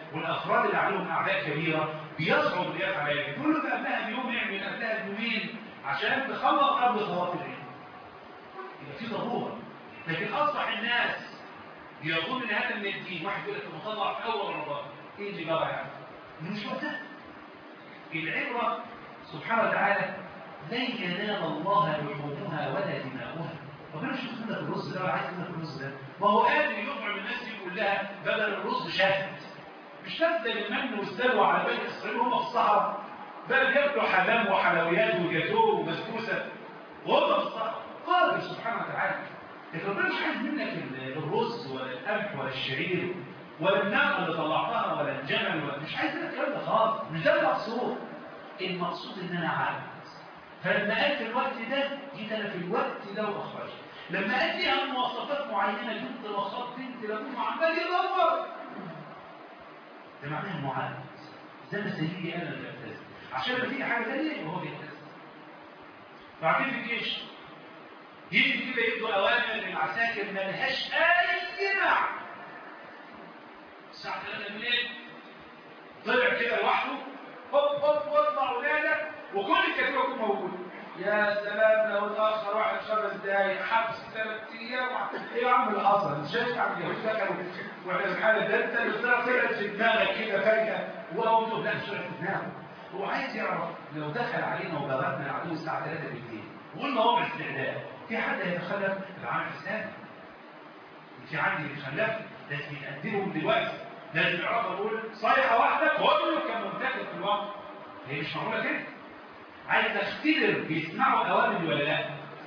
والافراد اللي عليهم اعداء كبيره بيصعب اللي يفعل ذلك كل ما قبلها بيوم يعمل قبلها بيومين عشان تخلص قبل صلاه العيد يبقى في ضروره لكن اصبح الناس بيظن ان هذا من الدين واحد يقول لك مطلع في اول رمضان ايه اللي جرى يعني مش وقتها العبره سبحانه وتعالى لن ينال الله لحومها ولا دماؤها ربنا مش عايز منك الرز ده ولا عايز منك الرز ده ما هو قادر يطعم الناس دي كلها بدل الرز شاهد مش شاهد المن والسلوى على بني اسرائيل وهم في الصحراء بل بياكلوا حمام وحلويات وجاتوه وبسبوسه وهم في الصحراء قادر سبحانه وتعالى لكن ربنا مش عايز منك الرز ولا القمح ولا الشعير ولا الناقه اللي طلعتها ولا الجمل ولا مش عايز منك الكلام ده خالص مش ده المقصود المقصود ان انا عبد فلما قال في الوقت ده جيت انا في الوقت ده واخرجت لما قال لي عن مواصفات معينه جبت وخط بنت لابوه عمال يدور ده معناه انه عبد زي ما سيدي انا اللي بلتزم عشان لما تيجي حاجه ثانيه يبقى هو بيلتزم بعدين في الجيش يجي كده يدوا اوامر للعساكر ما لهاش اي معنى الساعه 3 بالليل طلع كده لوحده هوب هوب واطلع ولادك وكل الكتيبه يكون موجود يا سلام لو اتاخر واحد خمس دقايق حبس ثلاث ايام ايه يا عم اللي حصل مش شايف عم اليهود دخلوا واحنا في الحاله ده انت اللي طلعت في دماغك كده فجاه وهو لا مش طلعت في دماغه هو عايز يعرف لو دخل علينا وضربنا العدو الساعه 3 بالليل وقلنا هو باستعداد في حد هيتخلف العام حساب في عندي بيتخلف لازم يقدمهم دلوقتي لازم يعرفوا يقول صيحه واحده كله كان منتخب في الوقت هي مش معموله كده عايز اختبر بيسمعوا اوامر ولا لا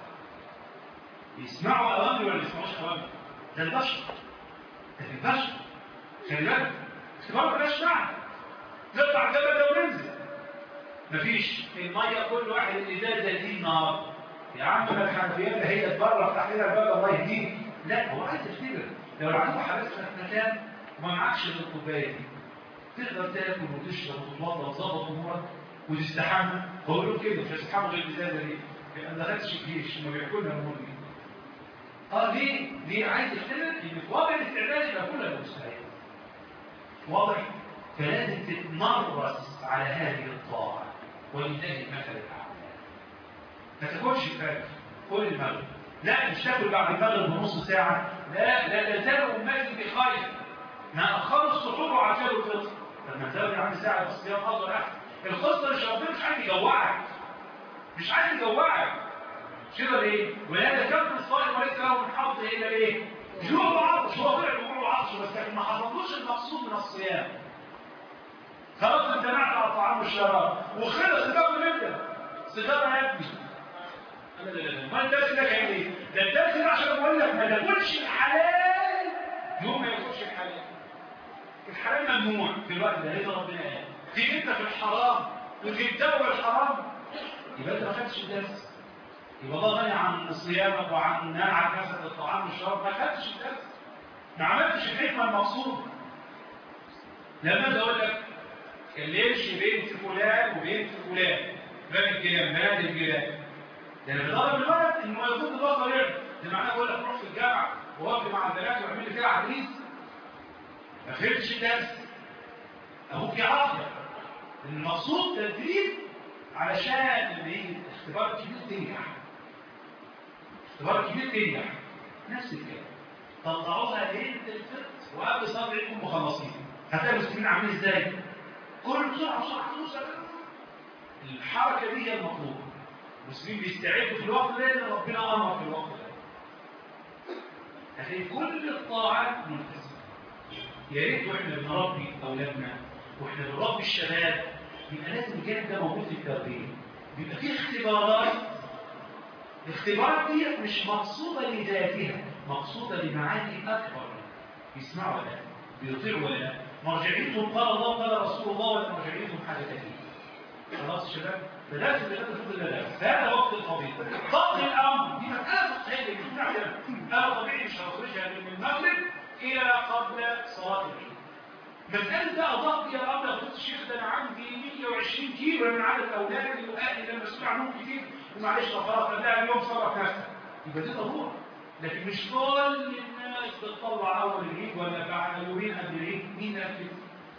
يسمعوا اوامر ولا ما يسمعوش اوامر ده البشر ده في البشر خلي بالك اختبار ملهاش معنى نطلع الجبل ده وننزل مفيش الميه كل واحد الازازه دي النهار يا عم انا الحنفيات هي تبرر افتح لنا الباب الله يهديك لا هو عايز يختبر لو العدو حبسك في مكان وما معكش غير الكوبايه دي تقدر تاكل وتشرب وتتوضا وتظبط امورك وتستحمى هو يقول كده مش هتستحمى غير الازازه دي لان ما دخلتش الجيش ما بياكلها الامور دي اه ليه؟ ليه عايز يختبر ان في وضع الاستعداد يبقى كلها مستحيل واضح؟ فلازم تتمرس على هذه الطاعه ولله المثل الاعلى ما تاكلش الفجر كل المغرب لا مش تاكل بعد المغرب بنص ساعه لا لا لا زال امتي بخير ما اخروا السحور وعجلوا الفطر طب ما تزود عن ساعه بس الصيام افضل احسن القصه اللي ربنا مش عايز يجوعك مش عايز يجوعك كده ليه؟ ولهذا كم الصائم وليس له من حظ الا ايه؟ جوع وعطش هو طلع بجوع وعطش بس لكن ما حصلوش المقصود من الصيام خلاص امتنعت على الطعام والشراب وخلص الباب منك سيجاره يا ابني لا لا لا ما الدرس ده كان ايه؟ ده الدرس ده عشان بقول لك ما تاكلش الحلال يوم ما ياكلش الحلال الحلال ممنوع في الوقت ده ليه ربنا قال تيجي انت في الحرام وتتدور الحرام يبقى انت ما خدتش الدرس يبقى الله غني عن صيامك وعن منعك نفسك الطعام والشراب ما خدتش الدرس ما عملتش الحكمه المقصوده لما اجي اقول لك كلمش بنت فلان وبنت فلان باب الجيران بلاد الجيران ده انا بضرب الولد انه يكون ده طريقه ده معناه اقول لك روح في الجامعه ووقف مع البنات واعمل لي فيها عريس ما فهمتش الدرس ابوك عافيه المقصود تدريب علشان اللي هي اختبار كبير تنجح اختبار كبير تنجح نفس الكلام طلعوها ليله الفطر وقبل صلاه العيد يكونوا مخلصين هتلاقي المسلمين عاملين ازاي؟ كل بسرعه بسرعه بسرعه الحركه دي هي المطلوبه المسلمين بيستعدوا في الوقت ده لان ربنا امر في الوقت ده هتلاقي كل الطاعات ملتزمه يا ريت واحنا بنربي اولادنا واحنا بنربي الشباب يبقى لازم الجانب ده موجود في التربيه بيبقى فيه اختبارات الاختبارات دي مش مقصوده لذاتها مقصوده لمعاني اكبر يسمعوا ولا لا بيطيعوا ولا لا مرجعيتهم قال الله قال رسول الله ولا مرجعيتهم حاجه ثانيه خلاص يا شباب فلازم بجد فضل الله هذا وقت القضيه ضبط الامر دي مساله فقهيه مش بتاعتنا انا طبيعي مش هخرجها من المغرب الى قبل صلاه العيد مسألة بقى ضغط يا أبدا قلت الشيخ ده أنا عندي 120 كيلو من عدد أولادي وأهلي ده مسؤول عنهم كتير ومعلش لو خلاص قبلها اليوم صرف نفسك يبقى دي ضرورة لكن مش كل الناس بتطلع أول العيد ولا بعد يومين قبل العيد مين نفذ؟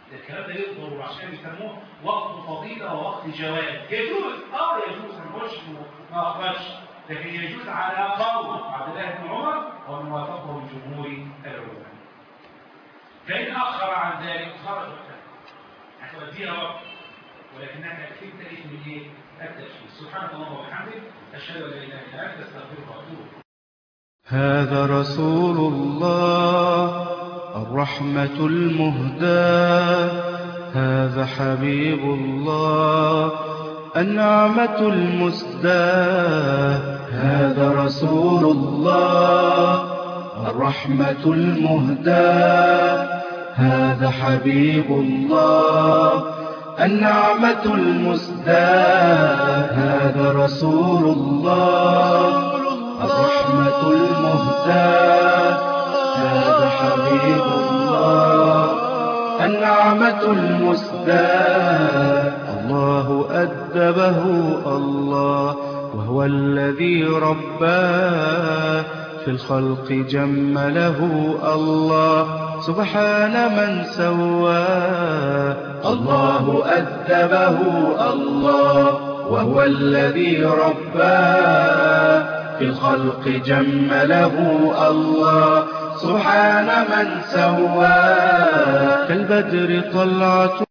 الكلام ده يقدر عشان يسموه وقت فضيلة ووقت جواز يجوز اه يجوز نخش وما اخرجش لكن يجوز على قول عبد الله بن عمر ومن وافقه الجمهور العلماء فإن أخر عن ذلك خرج وقتها هتوديها وقت ولكنك أكفيت اسم ايه؟ التشريع سبحانك اللهم وبحمدك أشهد أن لا إله إلا أنت أستغفرك وأتوب إليك هذا رسول الله الرحمة المهداة هذا حبيب الله النعمة المسداة هذا رسول الله الرحمة المهداة هذا حبيب الله النعمة المسداة هذا رسول الله الرحمة المهداة هذا حبيب الله النعمة المسداة الله أدبه الله وهو الذي رباه في الخلق جمله الله سبحان من سواه الله أدبه الله وهو الذي رباه في الخلق جمله الله سبحان من سواه كالبدر طلعة